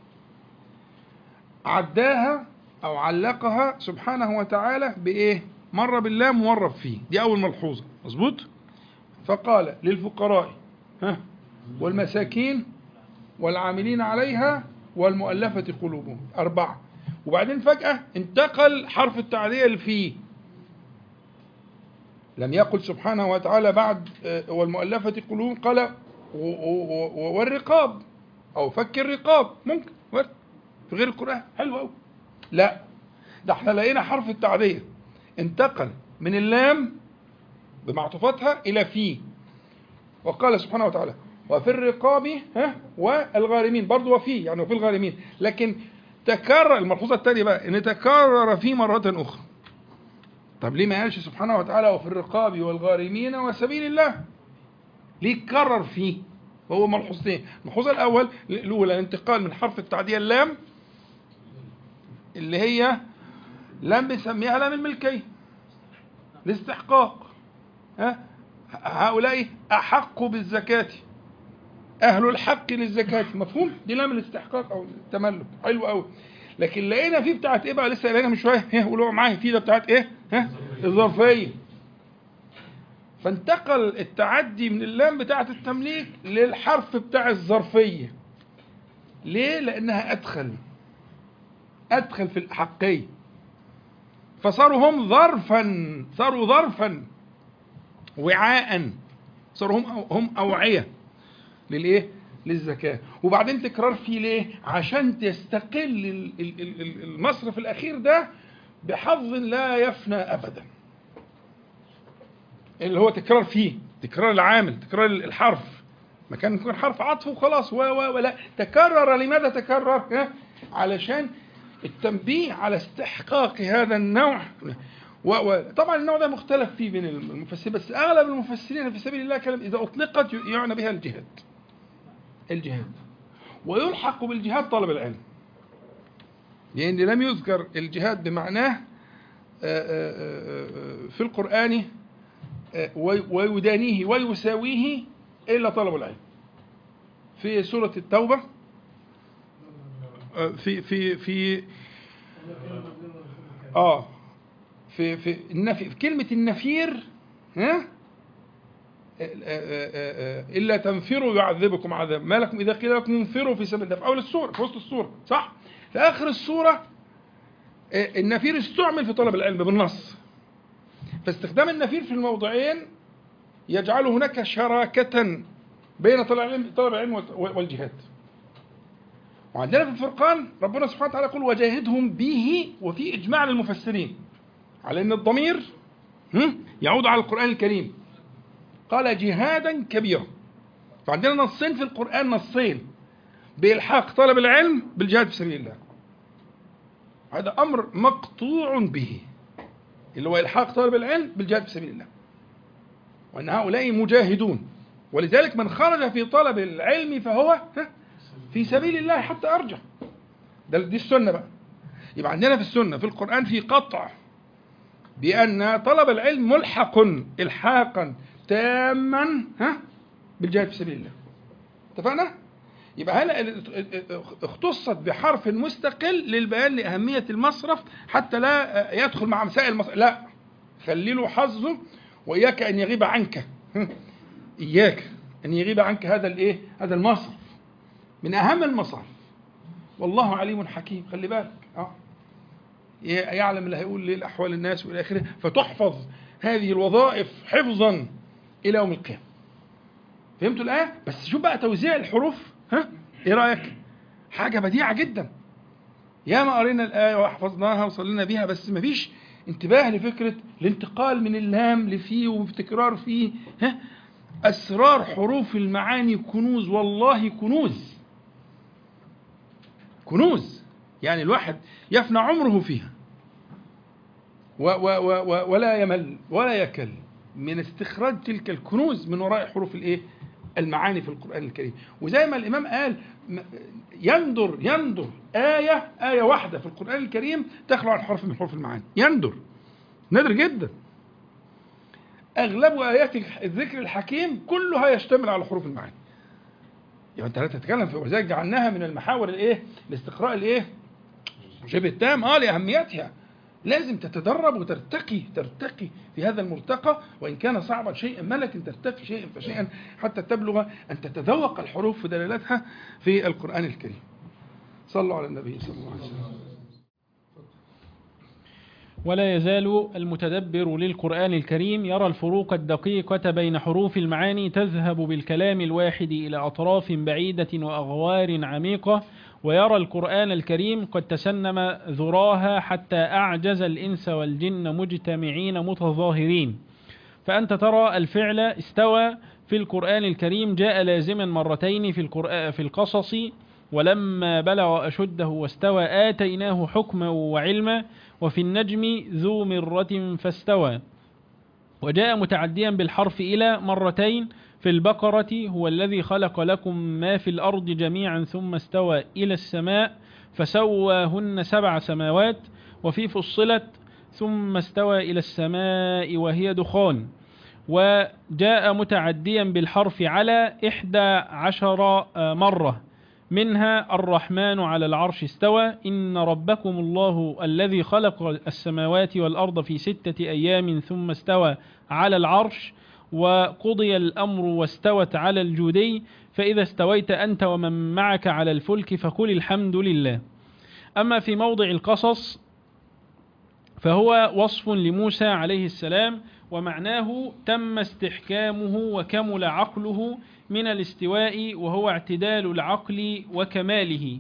عداها أو علقها سبحانه وتعالى بإيه؟ مرة باللام ومرة فيه دي أول ملحوظة مظبوط؟ فقال للفقراء ها والمساكين والعاملين عليها والمؤلفة قلوبهم أربعة وبعدين فجأة انتقل حرف التعدية لفيه لم يقل سبحانه وتعالى بعد آه، والمؤلفة قلوبهم قال و- و- و- والرقاب أو فك الرقاب ممكن ورد في غير القرآن حلو أوي لا ده احنا لقينا حرف التعدية انتقل من اللام بمعطوفتها إلى في وقال سبحانه وتعالى وفي الرقاب ها والغارمين برضو وفي يعني وفي الغارمين لكن تكرر الملحوظة الثانية بقى ان تكرر في مرة أخرى طب ليه ما قالش سبحانه وتعالى وفي الرقاب والغارمين وسبيل الله ليه كرر فيه وهو ملحوظتين الملحوظة الأول الأولى الانتقال من حرف التعدية اللام اللي هي لام بنسميها لام الملكية الاستحقاق ها هؤلاء أحق بالزكاة أهل الحق للزكاة مفهوم دي لام الاستحقاق أو التملك حلو قوي لكن لقينا في بتاعت ايه بقى لسه قايلينها من شويه ها قولوا معايا في ده بتاعت ايه ها الظرفيه فانتقل التعدي من اللام بتاعت التمليك للحرف بتاع الظرفيه ليه لانها ادخل ادخل في الاحقيه فصاروا هم ظرفا صاروا ظرفا وعاء صاروا هم هم اوعيه للايه للزكاه وبعدين تكرار فيه ليه عشان تستقل ال- ال- ال- ال- المصرف الاخير ده بحظ لا يفنى ابدا اللي هو تكرار فيه تكرار العامل تكرار الحرف ما كان يكون حرف عطف وخلاص و و ولا تكرر لماذا تكرر ها؟ علشان التنبيه على استحقاق هذا النوع وطبعا النوع ده مختلف فيه بين المفسرين بس اغلب المفسرين في سبيل الله كلام اذا اطلقت يعنى بها الجهاد الجهاد ويلحق بالجهاد طلب العلم لأن لم يذكر الجهاد بمعناه آه، آه، آه، في القرآن آه، وي- ويدانيه ويساويه إلا طلب العلم في سورة التوبة آه، في في في اه في في النفي في كلمة النفير ها إلا تنفروا يعذبكم عذاب ما لكم إذا قيل لكم انفروا في سبيل الله في أول السورة في وسط السورة صح في آخر السورة آه، النفير استعمل في طلب العلم بالنص فاستخدام النفير في الموضعين يجعل هناك شراكة بين طلب العلم طلب العلم وال- والجهاد وعندنا في الفرقان ربنا سبحانه وتعالى يقول وجاهدهم به وفي إجماع للمفسرين على أن الضمير هم، يعود على القرآن الكريم قال جهادا كبيرا فعندنا نصين في القرآن نصين بإلحاق طلب العلم بالجهاد في سبيل الله هذا أمر مقطوع به اللي هو إلحاق طلب العلم بالجهاد في سبيل الله وأن هؤلاء مجاهدون ولذلك من خرج في طلب العلم فهو ها، في سبيل الله حتى أرجع ده دي السنة بقى يبقى عندنا في السنة في القرآن في قطع بأن طلب العلم ملحق إلحاقا تاما ها بالجهاد في سبيل الله اتفقنا؟ يبقى هنا اختصت بحرف مستقل للبيان لأهمية المصرف حتى لا يدخل مع مسائل المصرف لا خلي له حظه وإياك أن يغيب عنك إياك أن يغيب عنك هذا الإيه هذا المصرف من أهم المصارف والله عليم حكيم خلي بالك اه يعلم اللي هيقول ليه احوال الناس والى اخره فتحفظ هذه الوظائف حفظا الى يوم القيامه فهمتوا الايه بس شوف بقى توزيع الحروف ها ايه رايك حاجه بديعه جدا يا ما قرينا الايه وحفظناها وصلينا بيها بس مفيش انتباه لفكره الانتقال من اللام لفيه وتكرار فيه ها اسرار حروف المعاني كنوز والله كنوز كنوز يعني الواحد يفنى عمره فيها و و و ولا يمل ولا يكل من استخراج تلك الكنوز من وراء حروف الايه المعاني في القرآن الكريم وزي ما الإمام قال يندر يندر آية آية واحدة في القرآن الكريم تخلو عن حرف من حروف المعاني يندر نادر جدا أغلب آيات الذكر الحكيم كلها يشتمل على حروف المعاني يعني انت لا تتكلم في ولذلك جعلناها من المحاور الايه الاستقراء الايه شبه التام اه لاهميتها لازم تتدرب وترتقي ترتقي في هذا المرتقى وان كان صعبا شيئا ما لكن ترتقي شيئا فشيئا حتى تبلغ ان تتذوق الحروف ودلالاتها في القران الكريم صلوا على النبي صلى الله عليه وسلم ولا يزال المتدبر للقرآن الكريم يرى الفروق الدقيقة بين حروف المعاني تذهب بالكلام الواحد إلى أطراف بعيدة وأغوار عميقة ويرى القرآن الكريم قد تسنم ذراها حتى أعجز الإنس والجن مجتمعين متظاهرين فأنت ترى الفعل استوى في القرآن الكريم جاء لازما مرتين في, القرآن في القصص ولما بلغ أشده واستوى آتيناه حكما وعلما وفي النجم ذو مرة فاستوى وجاء متعديا بالحرف إلى مرتين في البقرة هو الذي خلق لكم ما في الأرض جميعا ثم استوى إلى السماء فسواهن سبع سماوات وفي فصلت ثم استوى إلى السماء وهي دخان وجاء متعديا بالحرف على إحدى عشر مرة منها الرحمن على العرش استوى إن ربكم الله الذي خلق السماوات والأرض في ستة أيام ثم استوى على العرش وقضي الأمر واستوت على الجودي فإذا استويت أنت ومن معك على الفلك فقل الحمد لله أما في موضع القصص فهو وصف لموسى عليه السلام ومعناه تم استحكامه وكمل عقله من الاستواء وهو اعتدال العقل وكماله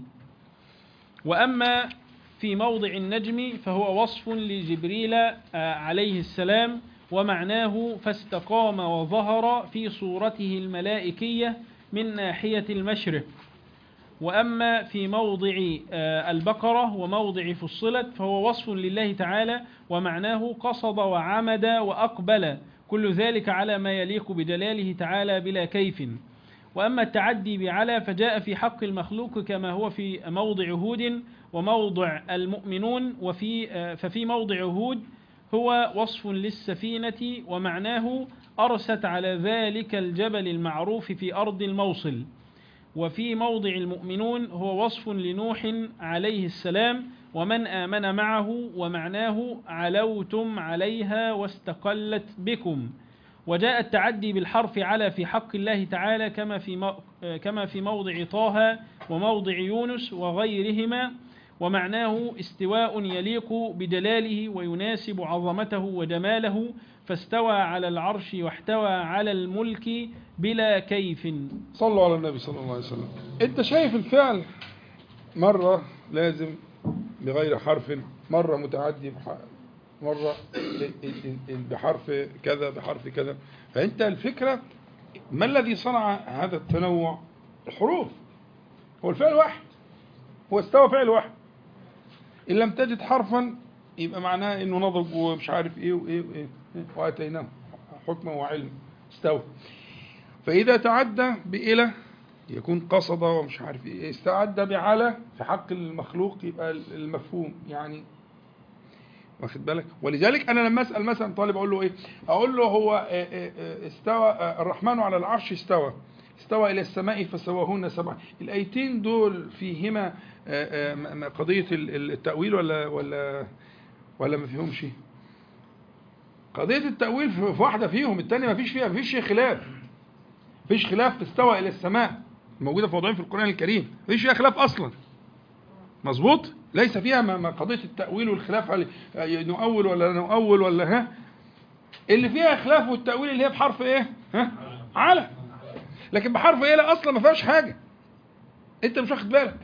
وأما في موضع النجم فهو وصف لجبريل عليه السلام ومعناه فاستقام وظهر في صورته الملائكية من ناحية المشرق وأما في موضع البقرة وموضع فصلت فهو وصف لله تعالى ومعناه قصد وعمد وأقبل كل ذلك على ما يليق بجلاله تعالى بلا كيف وأما التعدي بعلى فجاء في حق المخلوق كما هو في موضع هود وموضع المؤمنون وفي ففي موضع هود هو وصف للسفينة ومعناه أرست على ذلك الجبل المعروف في أرض الموصل وفي موضع المؤمنون هو وصف لنوح عليه السلام ومن آمن معه ومعناه علوتم عليها واستقلت بكم وجاء التعدي بالحرف على في حق الله تعالى كما في كما في موضع طه وموضع يونس وغيرهما ومعناه استواء يليق بجلاله ويناسب عظمته وجماله فاستوى على العرش واحتوى على الملك بلا كيف صلوا على النبي صلى الله عليه وسلم انت شايف الفعل مرة لازم بغير حرف مرة متعدي مرة بحرف كذا بحرف كذا فأنت الفكرة ما الذي صنع هذا التنوع الحروف هو الفعل واحد هو استوى فعل واحد إن لم تجد حرفا يبقى معناه إنه نضج ومش عارف إيه وإيه وإيه وآتيناه حكما وعلم استوى فإذا تعدى بإلى يكون قصد ومش عارف ايه استعد بعلى في حق المخلوق يبقى المفهوم يعني واخد بالك ولذلك انا لما اسال مثلا طالب اقول له ايه اقول له هو استوى الرحمن على العرش استوى استوى إلى السماء فسواهن سبعا الآيتين دول فيهما آه، آه، م- م- قضية ال- التأويل ولا ولا ولا ما فيهمش قضية التأويل في في واحدة فيهم التانية ما فيش فيها ما فيش خلاف فيش خلاف في استوى إلى السماء موجودة في موضوعين في القرآن الكريم ما فيش فيها خلاف أصلا مظبوط ليس فيها ما ما قضية التأويل والخلاف هل نؤول ولا لا نؤول ولا ها اللي فيها خلاف والتأويل اللي هي بحرف ايه ها على لكن بحرف ايه لا اصلا ما فيهاش حاجة انت مش واخد بالك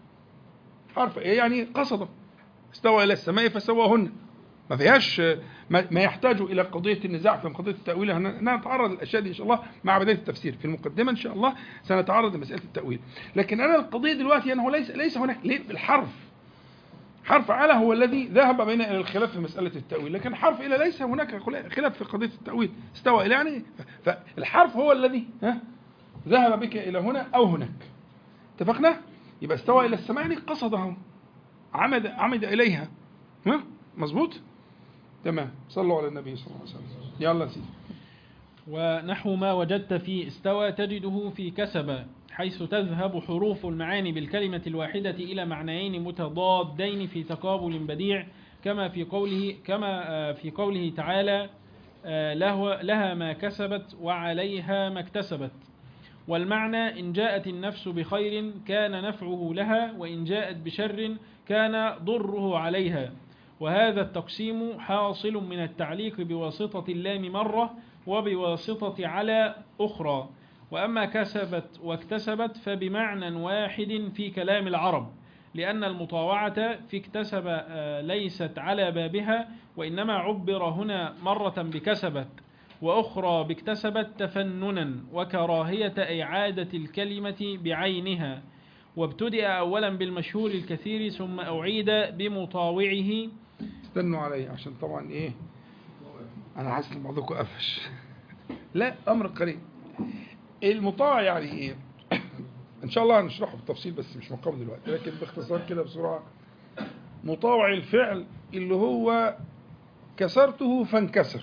حرف ايه يعني قصد استوى الى السماء فسواهن ما فيهاش ما, ما يحتاج الى قضيه النزاع في قضيه التاويل هن- نتعرض للاشياء دي ان شاء الله مع بدايه التفسير في المقدمه ان شاء الله سنتعرض لمساله التاويل لكن انا القضيه دلوقتي انه ليس ليس هناك ليه الحرف حرف على هو الذي ذهب بين الى الخلاف في مساله التاويل لكن حرف الى ليس هناك خلاف في قضيه التاويل استوى الى يعني ف- فالحرف هو الذي ها ذهب بك الى هنا او هناك اتفقنا يبقى استوى الى السماء يعني قصده عمد عمد اليها ها مظبوط تمام صلوا على النبي صلى الله عليه وسلم يلا يا سيدي ونحو ما وجدت في استوى تجده في كسب حيث تذهب حروف المعاني بالكلمة الواحدة إلى معنيين متضادين في تقابل بديع كما في قوله كما آه، في قوله تعالى آه، له لها ما كسبت وعليها ما اكتسبت والمعنى إن جاءت النفس بخير كان نفعه لها وإن جاءت بشر كان ضره عليها وهذا التقسيم حاصل من التعليق بواسطة اللام مرة وبواسطة على أخرى وأما كسبت واكتسبت فبمعنى واحد في كلام العرب لأن المطاوعة في اكتسب آه، ليست على بابها وإنما عبر هنا مرة بكسبت وأخرى باكتسبت تفننا وكراهية إعادة الكلمة بعينها وابتدأ أولا بالمشهور الكثير ثم أعيد بمطاوعه استنوا علي عشان طبعا ايه انا حاسس ان بعضكم قفش لا امر قريب المطاع يعني ايه ان شاء الله هنشرحه بالتفصيل بس مش مقام دلوقتي لكن باختصار كده بسرعه مطاوع الفعل اللي هو كسرته فانكسر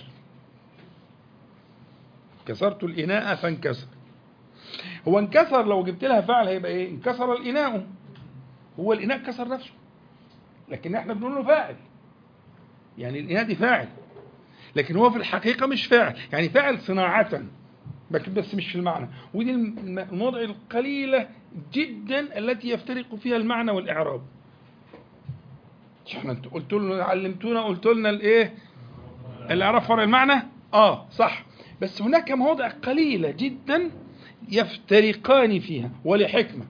كسرت الاناء فانكسر هو انكسر لو جبت لها فعل هيبقى ايه انكسر الاناء هو الاناء كسر نفسه لكن احنا بنقول له فاعل يعني الإناء دي فاعل لكن هو في الحقيقة مش فاعل يعني فاعل صناعة لكن بس مش في المعنى ودي الم- المواضع القليلة جدا التي يفترق فيها المعنى والإعراب مش احنا انتوا قلت لنا علمتونا قلت لنا الايه الإعراب فرع المعنى اه صح بس هناك مواضع قليلة جدا يفترقان فيها ولحكمة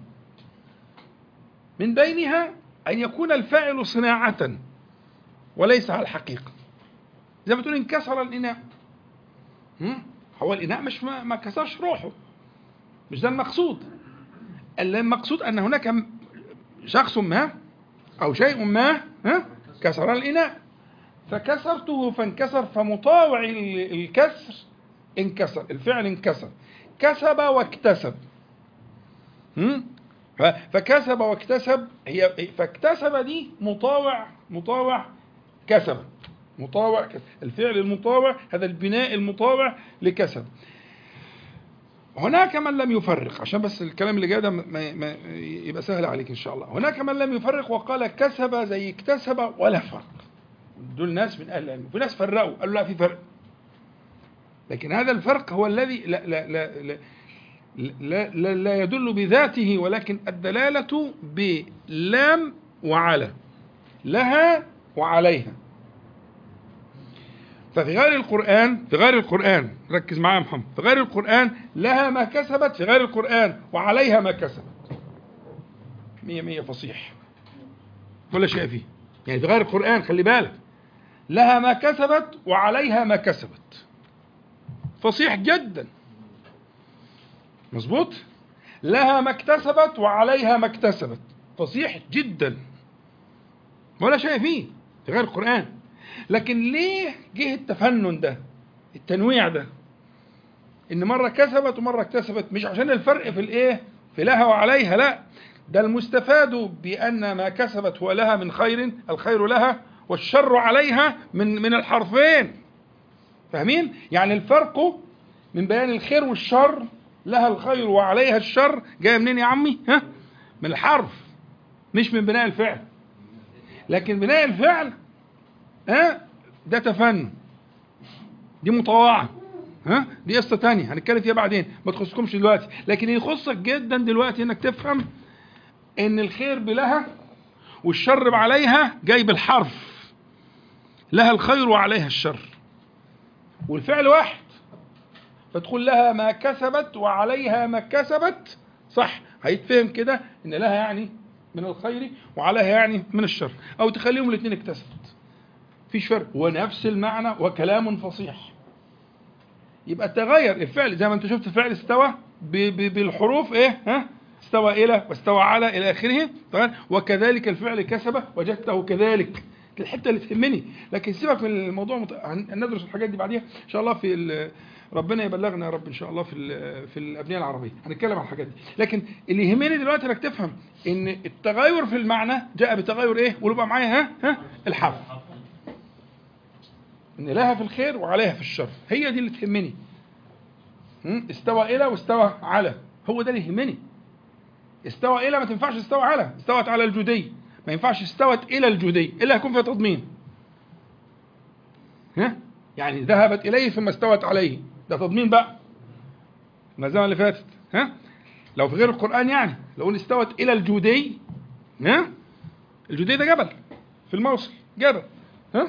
من بينها أن يكون الفاعل صناعة وليس على الحقيقة زي ما تقول انكسر الإناء هم؟ هو الإناء مش ما, ما كسرش روحه مش ده المقصود المقصود أن هناك م- شخص ما أو شيء ما ها كسر الإناء فكسرته فانكسر فمطاوع ال- الكسر انكسر الفعل انكسر كسب واكتسب هم؟ ف- فكسب واكتسب هي فاكتسب دي مطاوع مطاوع كسب مطاوع كسب الفعل المطاوع هذا البناء المطاوع لكسب هناك من لم يفرق عشان بس الكلام اللي جاي ده ما ما يبقى سهل عليك ان شاء الله هناك من لم يفرق وقال كسب زي اكتسب ولا فرق دول ناس من اهل العلم وفي ناس فرقوا قالوا لا في فرق لكن هذا الفرق هو الذي لا لا لا لا لا, لا, لا يدل بذاته ولكن الدلالة بلام وعلى لها وعليها ففي غير القرآن في غير القرآن ركز معايا يا محمد في غير القرآن لها ما كسبت في غير القرآن وعليها ما كسبت مية مية فصيح ولا شيء فيه يعني في غير القرآن خلي بالك لها ما كسبت وعليها ما كسبت فصيح جدا مظبوط لها ما اكتسبت وعليها ما اكتسبت فصيح جدا ولا شيء فيه في غير القرآن لكن ليه جه التفنن ده التنويع ده ان مرة كسبت ومرة اكتسبت مش عشان الفرق في الايه في لها وعليها لا ده المستفاد بأن ما كسبت هو لها من خير الخير لها والشر عليها من من الحرفين فاهمين يعني الفرق من بيان الخير والشر لها الخير وعليها الشر جايه منين يا عمي ها من الحرف مش من بناء الفعل لكن بناء الفعل ها ده تفنن دي مطوعه ها دي قصه تانية هنتكلم فيها بعدين ما تخصكمش دلوقتي لكن يخصك جدا دلوقتي انك تفهم ان الخير بلها والشر بعليها جاي بالحرف لها الخير وعليها الشر والفعل واحد فتقول لها ما كسبت وعليها ما كسبت صح هيتفهم كده ان لها يعني من الخير وعليها يعني من الشر او تخليهم الاثنين اكتسبت فيش فرق ونفس المعنى وكلام فصيح يبقى تغير الفعل زي ما انت شفت الفعل استوى ب- ب- بالحروف ايه ها استوى الى واستوى على الى اخره تمام وكذلك الفعل كسب وجدته كذلك دي الحته اللي تهمني لكن سيبك من الموضوع مت... هن- هندرس الحاجات دي بعديها ان شاء الله في ال... ربنا يبلغنا يا رب ان شاء الله في ال... في الابنيه العربيه هنتكلم عن الحاجات دي لكن اللي يهمني دلوقتي انك تفهم ان التغير في المعنى جاء بتغير ايه قولوا بقى معايا ها ها الحرف ان لها في الخير وعليها في الشر هي دي اللي تهمني هم؟ استوى الى واستوى على هو ده اللي يهمني استوى الى ما تنفعش استوى على استوت على الجودي ما ينفعش استوت الى الجودي الا هيكون فيها تضمين ها يعني ذهبت اليه ثم استوت عليه ده تضمين بقى ما زي اللي فاتت ها لو في غير القران يعني لو قلنا استوت الى الجودي ها الجودي ده جبل في الموصل جبل ها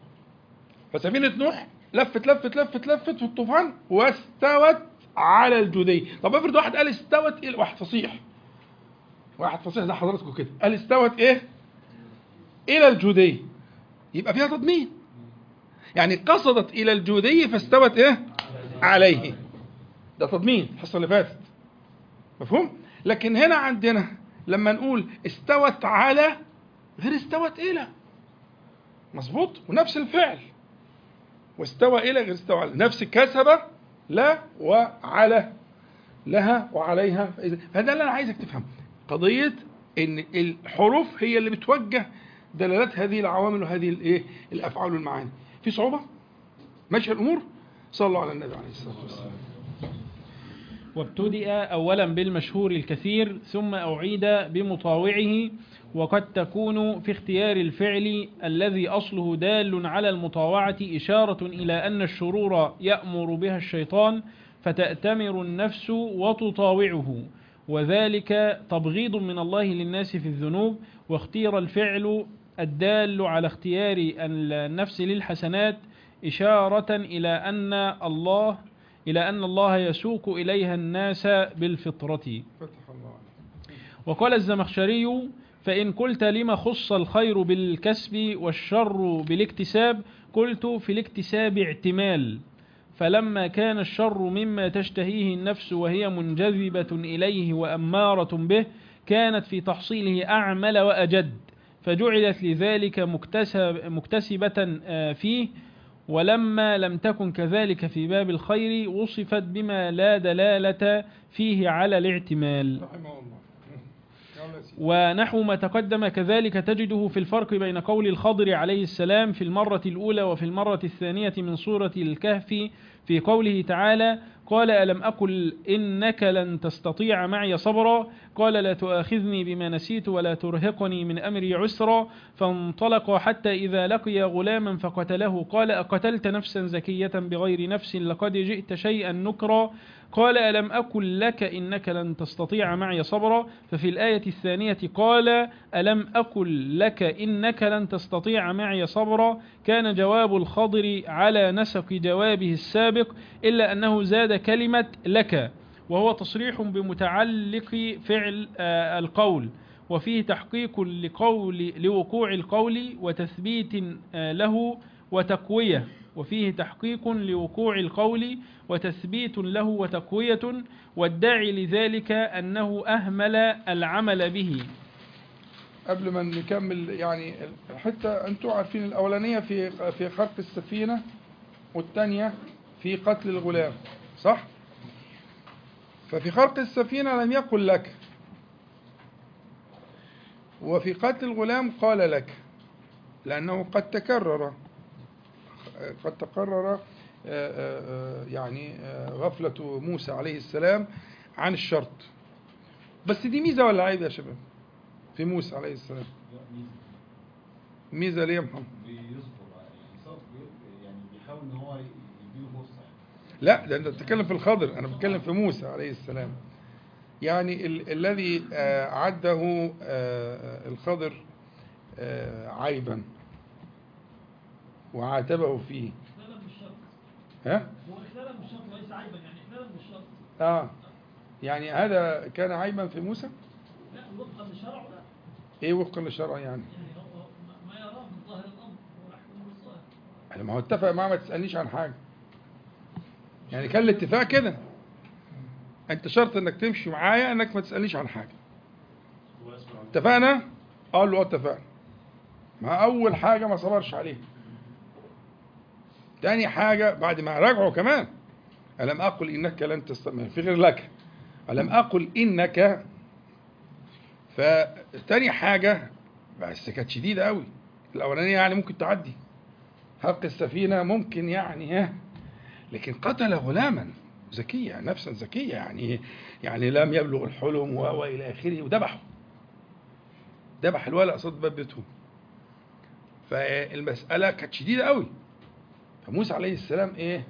فسفينة نوح لفت لفت لفت لفت في الطوفان واستوت على الجودي طب افرض واحد قال استوت إيه؟ واحد فصيح واحد فصيح زي حضراتكم كده قال استوت ايه الى الجودي يبقى فيها تضمين يعني قصدت الى الجودي فاستوت ايه عليه ده تضمين الحصه اللي فاتت مفهوم لكن هنا عندنا لما نقول استوت على غير استوت الى مظبوط ونفس الفعل واستوى الى غير استوى على نفس كسب لا وعلى لها وعليها فإذا- فده اللي انا عايزك تفهم قضيه ان الحروف هي اللي بتوجه دلالات هذه العوامل وهذه الايه الافعال والمعاني في صعوبه ماشيه الامور صلى الله على النبي عليه الصلاه والسلام وابتدأ أولا بالمشهور الكثير ثم أعيد بمطاوعه وقد تكون في اختيار الفعل الذي أصله دال على المطاوعة إشارة إلى أن الشرور يأمر بها الشيطان فتأتمر النفس وتطاوعه وذلك تبغيض من الله للناس في الذنوب واختير الفعل الدال على اختيار النفس للحسنات إشارة إلى أن الله إلى أن الله يسوق إليها الناس بالفطرة فتح الله عليك وقال الزمخشري فإن قلت لما خص الخير بالكسب والشر بالاكتساب قلت في الاكتساب اعتمال فلما كان الشر مما تشتهيه النفس وهي منجذبة إليه وأمارة به كانت في تحصيله أعمل وأجد فجعلت لذلك مكتسب مكتسبة آه، فيه ولما لم تكن كذلك في باب الخير وصفت بما لا دلالة فيه على الاعتمال رحمه الله يلا يا سيدي. ونحو ما تقدم كذلك تجده في الفرق بين قول الخضر عليه السلام في المرة الأولى وفي المرة الثانية من سورة الكهف في قوله تعالى قال ألم أقل إنك لن تستطيع معي صبرا قال لا تؤاخذني بما نسيت ولا ترهقني من أمري عسرا فانطلق حتى إذا لقي غلاما فقتله قال أقتلت نفسا زكية بغير نفس لقد جئت شيئا نكرا قال ألم أقل لك إنك لن تستطيع معي صبرا ففي الآية الثانية قال ألم أقل لك إنك لن تستطيع معي صبرا كان جواب الخضر على نسق جوابه السابق إلا أنه زاد كلمة لك وهو تصريح بمتعلق فعل آه، القول وفيه تحقيق لقول لوقوع القول وتثبيت آه، له وتقوية وفيه تحقيق لوقوع القول وتثبيت له وتقوية والداعي لذلك أنه أهمل العمل به قبل ما نكمل يعني الحته انتوا عارفين الاولانيه في في خرق السفينه والثانيه في قتل الغلام صح ففي خرق السفينه لم يقل لك وفي قتل الغلام قال لك لانه قد تكرر قد تقرر آه، آه، آه، يعني آه، غفلة موسى عليه السلام عن الشرط بس دي ميزة ولا عيب يا شباب في موسى عليه السلام ميزة ليه يا محمد بيصبر يعني صبر بي- يعني بيحاول ان هو يديله فرصه يعني لا ده انت بتتكلم في الخضر انا بتكلم في موسى عليه السلام يعني ال الذي آه، عده آه، الخضر آه، عيبا وعاتبه فيه احلالا بالشرط ها هو احلالا بالشرط وليس عيبا يعني احلالا بالشرط اه يعني هذا كان عيبا في موسى لا وفقا للشرع لا ايه وفقا للشرع يعني يعني هو ما- ما يراه من ظاهر الامر هو يحكم بالظاهر يعني ما هو اتفق معاه ما تسالنيش عن حاجه يعني كان الاتفاق كده انت شرط انك تمشي معايا انك ما تسالنيش عن حاجه هو يصبر على اتفقنا قال له اه اتفقنا مع اول حاجه ما صبرش عليها تاني حاجه بعد ما راجعوا كمان الم اقل انك لن تستمر في غير لك الم اقل انك فتاني حاجه بس كانت شديده قوي الاولانيه يعني ممكن تعدي حق السفينه ممكن يعني ها لكن قتل غلاما زكية نفسا زكية يعني يعني لم يبلغ الحلم و- وإلى آخره وذبحه ذبح الولد قصاد باب بيتهم فالمسألة كانت شديدة قوي فموسى عليه السلام إيه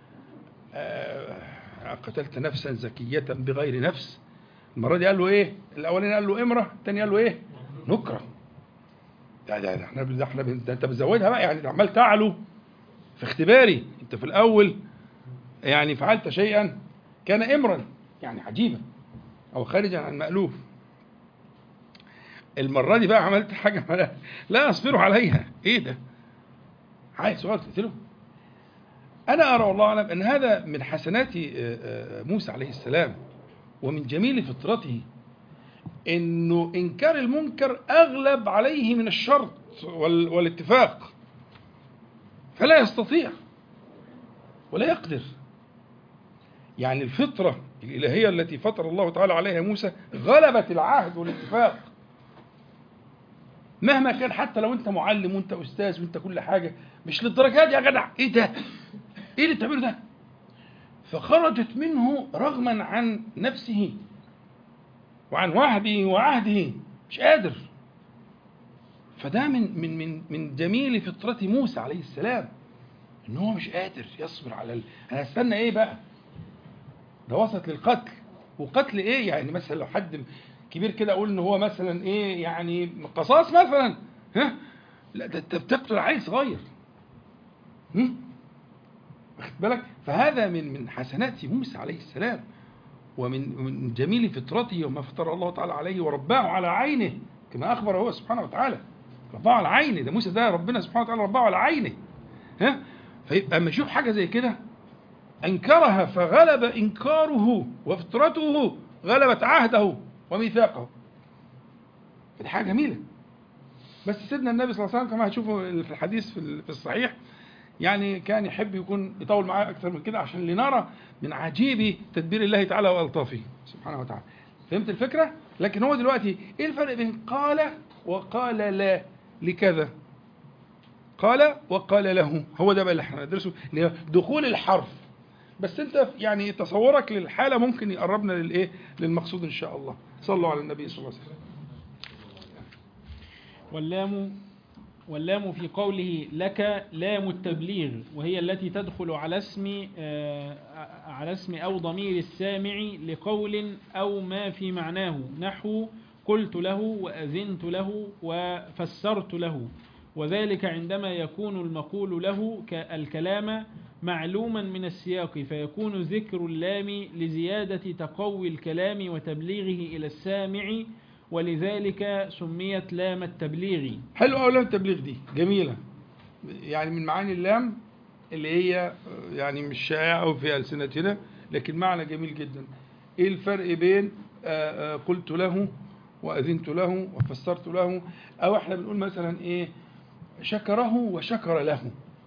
آه قتلت نفسا زكية بغير نفس المرة دي قال له إيه الأولاني قال له إمرة الثاني قال له إيه نكرة ده ده ده احنا ده احنا بن- ده انت بتزودها بقى يعني ده عمال تعلو في اختباري انت في الاول يعني فعلت شيئا كان امرا يعني عجيبا او خارجا عن مألوف المرة دي بقى عملت حاجة ما لا, لا أصبر عليها إيه ده عايز سؤال تقتله أنا أرى والله أعلم أن هذا من حسنات آه، آه، موسى عليه السلام ومن جميل فطرته انه انكار المنكر اغلب عليه من الشرط وال- والاتفاق فلا يستطيع ولا يقدر يعني الفطرة الإلهية التي فطر الله تعالى عليها موسى غلبت العهد والاتفاق مهما كان حتى لو انت معلم وانت استاذ وانت كل حاجة مش للدرجات دي يا جدع ايه ده ايه اللي بتعمله ده فخرجت منه رغما عن نفسه وعن وهبه وعهده مش قادر فده من من من من جميل فطرة موسى عليه السلام ان هو مش قادر يصبر على ال... انا استنى ايه بقى ده وصلت للقتل وقتل ايه يعني مثلا لو حد كبير كده اقول ان هو مثلا ايه يعني قصاص مثلا ها لا ده انت بتقتل عيل صغير هم؟ واخد بالك فهذا من من حسنات موسى عليه السلام ومن من جميل فطرته وما فطر الله تعالى عليه ورباه على عينه كما اخبر هو سبحانه وتعالى رباه على عينه ده موسى ده ربنا سبحانه وتعالى رباه على عينه ها فيبقى اما يشوف حاجه زي كده انكرها فغلب انكاره وفطرته غلبت عهده وميثاقه فدي حاجه جميله بس سيدنا النبي صلى الله عليه وسلم كما هتشوفوا في الحديث في في الصحيح يعني كان يحب يكون يطول معاه اكثر من كده عشان لنرى من عجيب تدبير الله تعالى والطافه سبحانه وتعالى فهمت الفكره لكن هو دلوقتي ايه الفرق بين قال وقال لا لكذا قال وقال له هو ده بقى اللي احنا ندرسه اللي هو دخول الحرف بس انت يعني تصورك للحاله ممكن يقربنا للايه للمقصود ان شاء الله صلوا على النبي صلى الله عليه وسلم واللام واللام في قوله لك لام التبليغ وهي التي تدخل على اسم آه، على اسم أو ضمير السامع لقول أو ما في معناه نحو قلت له وأذنت له وفسرت له وذلك عندما يكون المقول له كالكلام معلوما من السياق فيكون ذكر اللام لزيادة تقوي الكلام وتبليغه إلى السامع ولذلك سميت لام التبليغ حلو قوي لام التبليغ دي جميله يعني من معاني اللام اللي هي يعني مش شائعه قوي في السنتنا لكن معنى جميل جدا ايه الفرق بين آه، آه، قلت له واذنت له وفسرت له او احنا بنقول مثلا ايه شكره وشكر له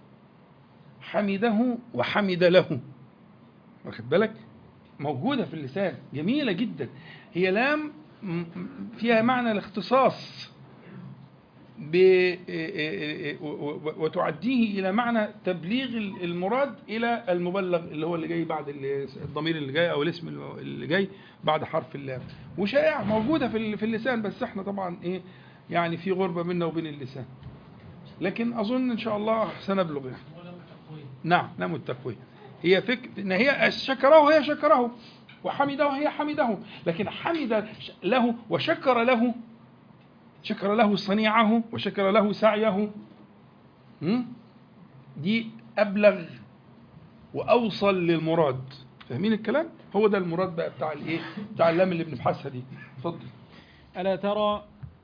حمده وحمد له واخد بالك موجوده في اللسان جميله جدا هي لام م- م- فيها معنى الاختصاص ب و- و- وتعديه الى معنى تبليغ المراد الى المبلغ اللي هو اللي جاي بعد ال- الضمير اللي جاي او الاسم اللي جاي بعد حرف اللام وشائع موجوده في ال- في اللسان بس احنا طبعا ايه يعني في غربه بيننا وبين اللسان لكن اظن ان شاء الله سنبلغ يعني ولو تقويم نعم نعم التقوية هي فكرة ان هي شكره هي شكره وحمده هي حمده لكن حمد له وشكر له شكر له صنيعه وشكر له سعيه م? دي ابلغ واوصل للمراد فاهمين الكلام هو ده المراد بقى بتاع الايه بتاع اللام اللي بنبحثها دي اتفضل ألا ترى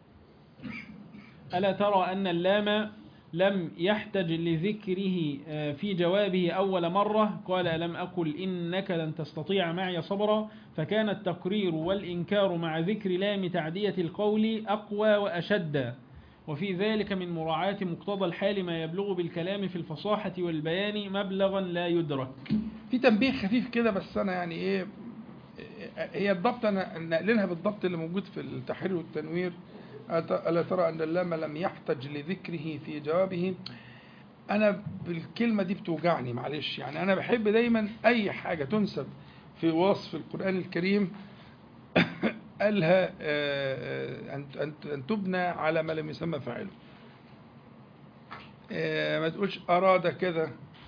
ألا ترى أن اللام لم يحتج لذكره آه، في جوابه أول مرة قال ألم أقل إنك لن تستطيع معي صبرا فكان التقرير والإنكار مع ذكر لام تعدية القول أقوى وأشد وفي ذلك من مراعاة مقتضى الحال ما يبلغ بالكلام في الفصاحة والبيان مبلغا لا يدرك في تنبيه خفيف كده بس انا يعني ايه هي الضبط انا نقلنها بالضبط اللي موجود في التحرير والتنوير أت- الا ترى ان اللام لم يحتج لذكره في جوابه انا بالكلمه دي بتوجعني معلش يعني انا بحب دايما اي حاجه تنسب في وصف القران الكريم قالها آه، آه، ان أن- ان تبنى على ما لم يسمى فاعله آه، ما تقولش اراد كذا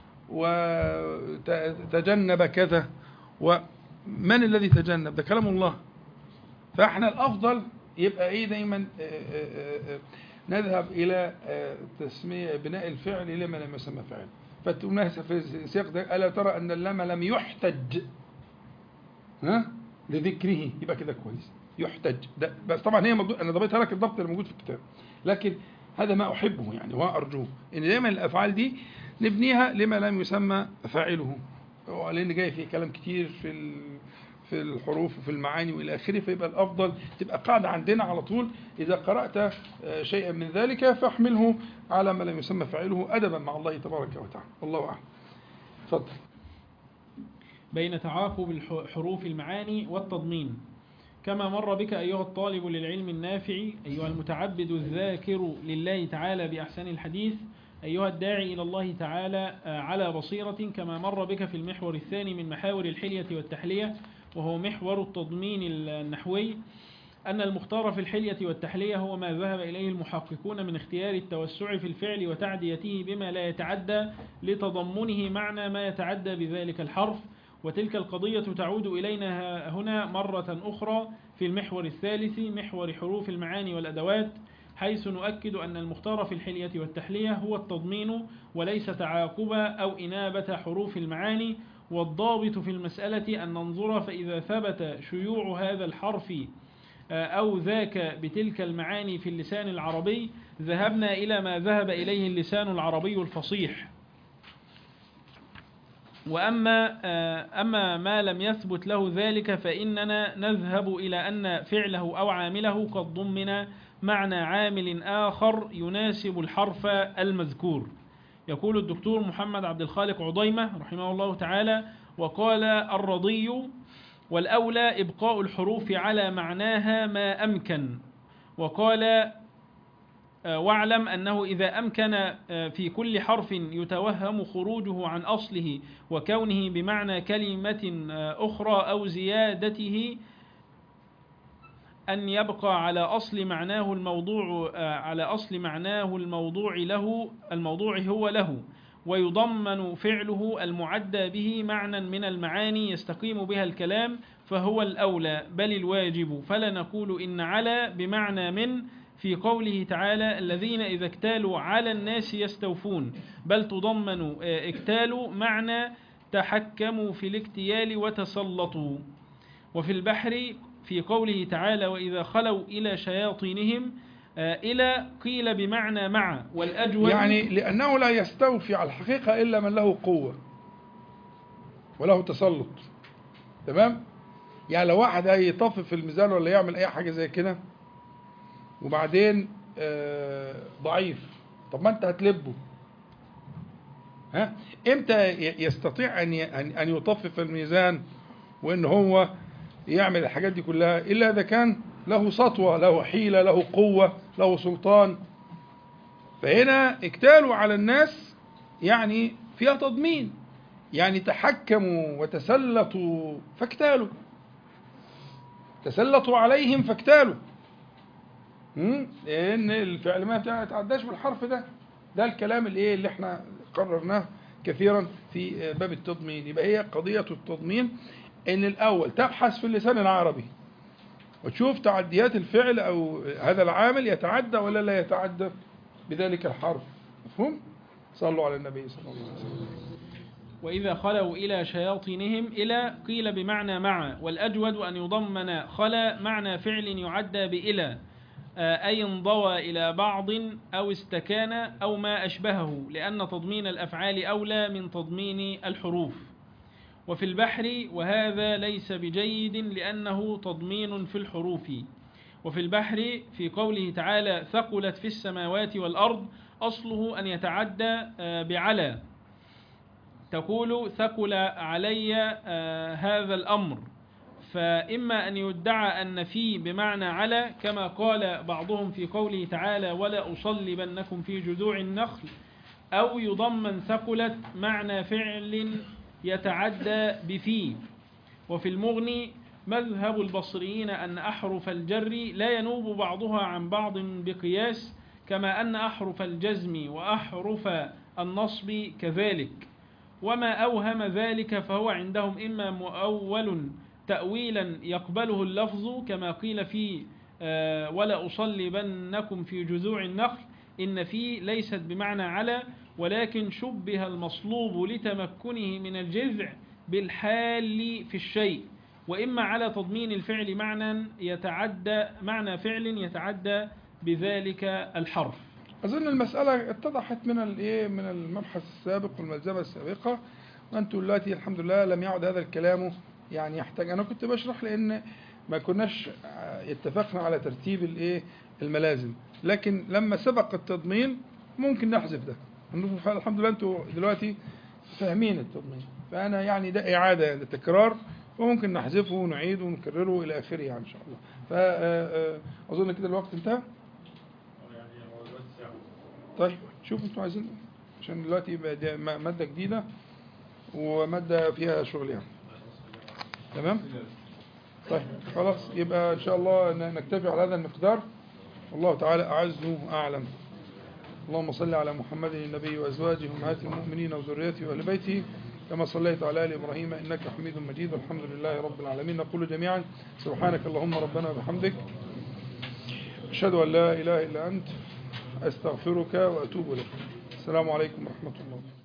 وتجنب كذا ومن الذي تجنب ده كلام الله فاحنا الافضل يبقى ايه دايما آه، آه، آه، نذهب الى آه، تسميه بناء الفعل لما لم يسمى فعل فتقوم في السياق ده الا ترى ان اللام لم يحتج ها لذكره يبقى كده كويس يحتج ده بس طبعا هي موجود انا ضبطها لك الضبط اللي موجود في الكتاب لكن هذا ما احبه يعني وارجوه ان دايما الافعال دي نبنيها لما لم يسمى فاعله هو لان جاي فيه كلام كتير في ال- في الحروف وفي المعاني والى اخره فيبقى الافضل تبقى قاعده عندنا على طول اذا قرات آه، شيئا من ذلك فاحمله على ما لم يسمى فاعله ادبا مع الله تبارك وتعالى والله اعلم اتفضل بين تعاقب الح- حروف المعاني والتضمين كما مر بك أيها الطالب للعلم النافع أيها المتعبد الذاكر لله تعالى بأحسن الحديث أيها الداعي إلى الله تعالى آه، على بصيرة كما مر بك في المحور الثاني من محاور الحلية والتحلية وهو محور التضمين النحوي أن المختار في الحلية والتحلية هو ما ذهب إليه المحققون من اختيار التوسع في الفعل وتعديته بما لا يتعدى لتضمنه معنى ما يتعدى بذلك الحرف وتلك القضية تعود إلينا ها- هنا مرة أخرى في المحور الثالث محور حروف المعاني والأدوات حيث نؤكد أن المختار في الحلية والتحلية هو التضمين وليس تعاقب أو إنابة حروف المعاني والضابط في المسألة أن ننظر فإذا ثبت شيوع هذا الحرف آه، أو ذاك بتلك المعاني في اللسان العربي ذهبنا إلى ما ذهب إليه اللسان العربي الفصيح وأما آه، أما ما لم يثبت له ذلك فإننا نذهب إلى أن فعله أو عامله قد ضمن معنى عامل آخر يناسب الحرف المذكور يقول الدكتور محمد عبد الخالق عضيمة رحمه الله تعالى وقال الرضي والأولى إبقاء الحروف على معناها ما أمكن وقال آه، واعلم أنه إذا أمكن آه، في كل حرف يتوهم خروجه عن أصله وكونه بمعنى كلمة آه، أخرى أو زيادته أن يبقى على أصل معناه الموضوع آه، على أصل معناه الموضوع له الموضوع هو له ويضمن فعله المعدى به معنى من المعاني يستقيم بها الكلام فهو الأولى بل الواجب فلا نقول إن على بمعنى من في قوله تعالى الذين إذا اكتالوا على الناس يستوفون بل تضمن آه، اكتالوا معنى تحكموا في الاكتيال وتسلطوا وفي البحر في قوله تعالى وإذا خلوا إلى شياطينهم آه، إلى قيل بمعنى مع والأجود يعني لأنه لا يستوفي على الحقيقة إلا من له قوة وله تسلط تمام يعني لو واحد هيطفف في الميزان ولا يعمل أي حاجة زي كده وبعدين آه، ضعيف طب ما أنت هتلبه ها امتى ي- يستطيع ان ي- ان أن يطفف الميزان وان هو يعمل الحاجات دي كلها الا اذا كان له سطوه له حيله له قوه له سلطان فهنا اكتالوا على الناس يعني فيها تضمين يعني تحكموا وتسلطوا فاكتالوا تسلطوا عليهم فاكتالوا مم؟ لان الفعل ما يتعداش بالحرف ده ده الكلام الايه اللي احنا قررناه كثيرا في باب التضمين يبقى هي قضيه التضمين ان الاول تبحث في اللسان العربي وتشوف تعديات الفعل او هذا العامل يتعدى ولا لا يتعدى بذلك الحرف مفهوم صلوا على النبي صلى الله عليه وسلم وإذا خلوا إلى شياطينهم إلى قيل بمعنى مع والأجود أن يضمن خلا معنى فعل يعدى بإلى آه، أي انضوى إلى بعض أو استكان أو ما أشبهه لأن تضمين الأفعال أولى من تضمين الحروف وفي البحر وهذا ليس بجيد لأنه تضمين في الحروف وفي البحر في قوله تعالى ثقلت في السماوات والأرض أصله أن يتعدى آه، بعلى تقول ثقل علي آه، هذا الأمر فإما أن يدعى أن في بمعنى على كما قال بعضهم في قوله تعالى ولا أصلبنكم في جذوع النخل أو يضمن ثقلت معنى فعل يتعدى بفي وفي المغني مذهب البصريين أن أحرف الجر لا ينوب بعضها عن بعض بقياس كما أن أحرف الجزم وأحرف النصب كذلك وما أوهم ذلك فهو عندهم إما مؤول تأويلا يقبله اللفظ كما قيل في آه، ولا أصلبنكم في جذوع النخل إن في ليست بمعنى على ولكن شبه المصلوب لتمكنه من الجذع بالحال في الشيء وإما على تضمين الفعل معنى يتعدى معنى فعل يتعدى بذلك الحرف أظن المسألة اتضحت من الايه من المبحث السابق والملزمة السابقة وأنتم دلوقتي الحمد لله لم يعد هذا الكلام يعني يحتاج أنا كنت بشرح لأن ما كناش اتفقنا على ترتيب الايه الملازم لكن لما سبق التضمين ممكن نحذف ده الحمد لله أنتم دلوقتي فاهمين التضمين فأنا يعني ده إعادة يعني تكرار وممكن نحذفه ونعيده ونكرره إلى آخره يعني إن شاء الله فأظن كده الوقت انتهى يعني هو دلوقتي ساعة طيب شوفوا انتوا عايزين إيه. عشان دلوقتي يبقى دي م- مادة جديدة ومادة فيها شغل يعني تمام طيب خلاص يبقى ان شاء الله ن- نكتفي على هذا المقدار والله تعالى اعز واعلم اللهم صل على محمد النبي وازواجه امهات المؤمنين وذريته واهل بيته كما صليت على ال ابراهيم انك حميد مجيد والحمد لله رب العالمين نقول جميعا سبحانك اللهم ربنا وبحمدك أشهد أن لا إله إلا أنت أستغفرك وأتوب إليك السلام عليكم ورحمة الله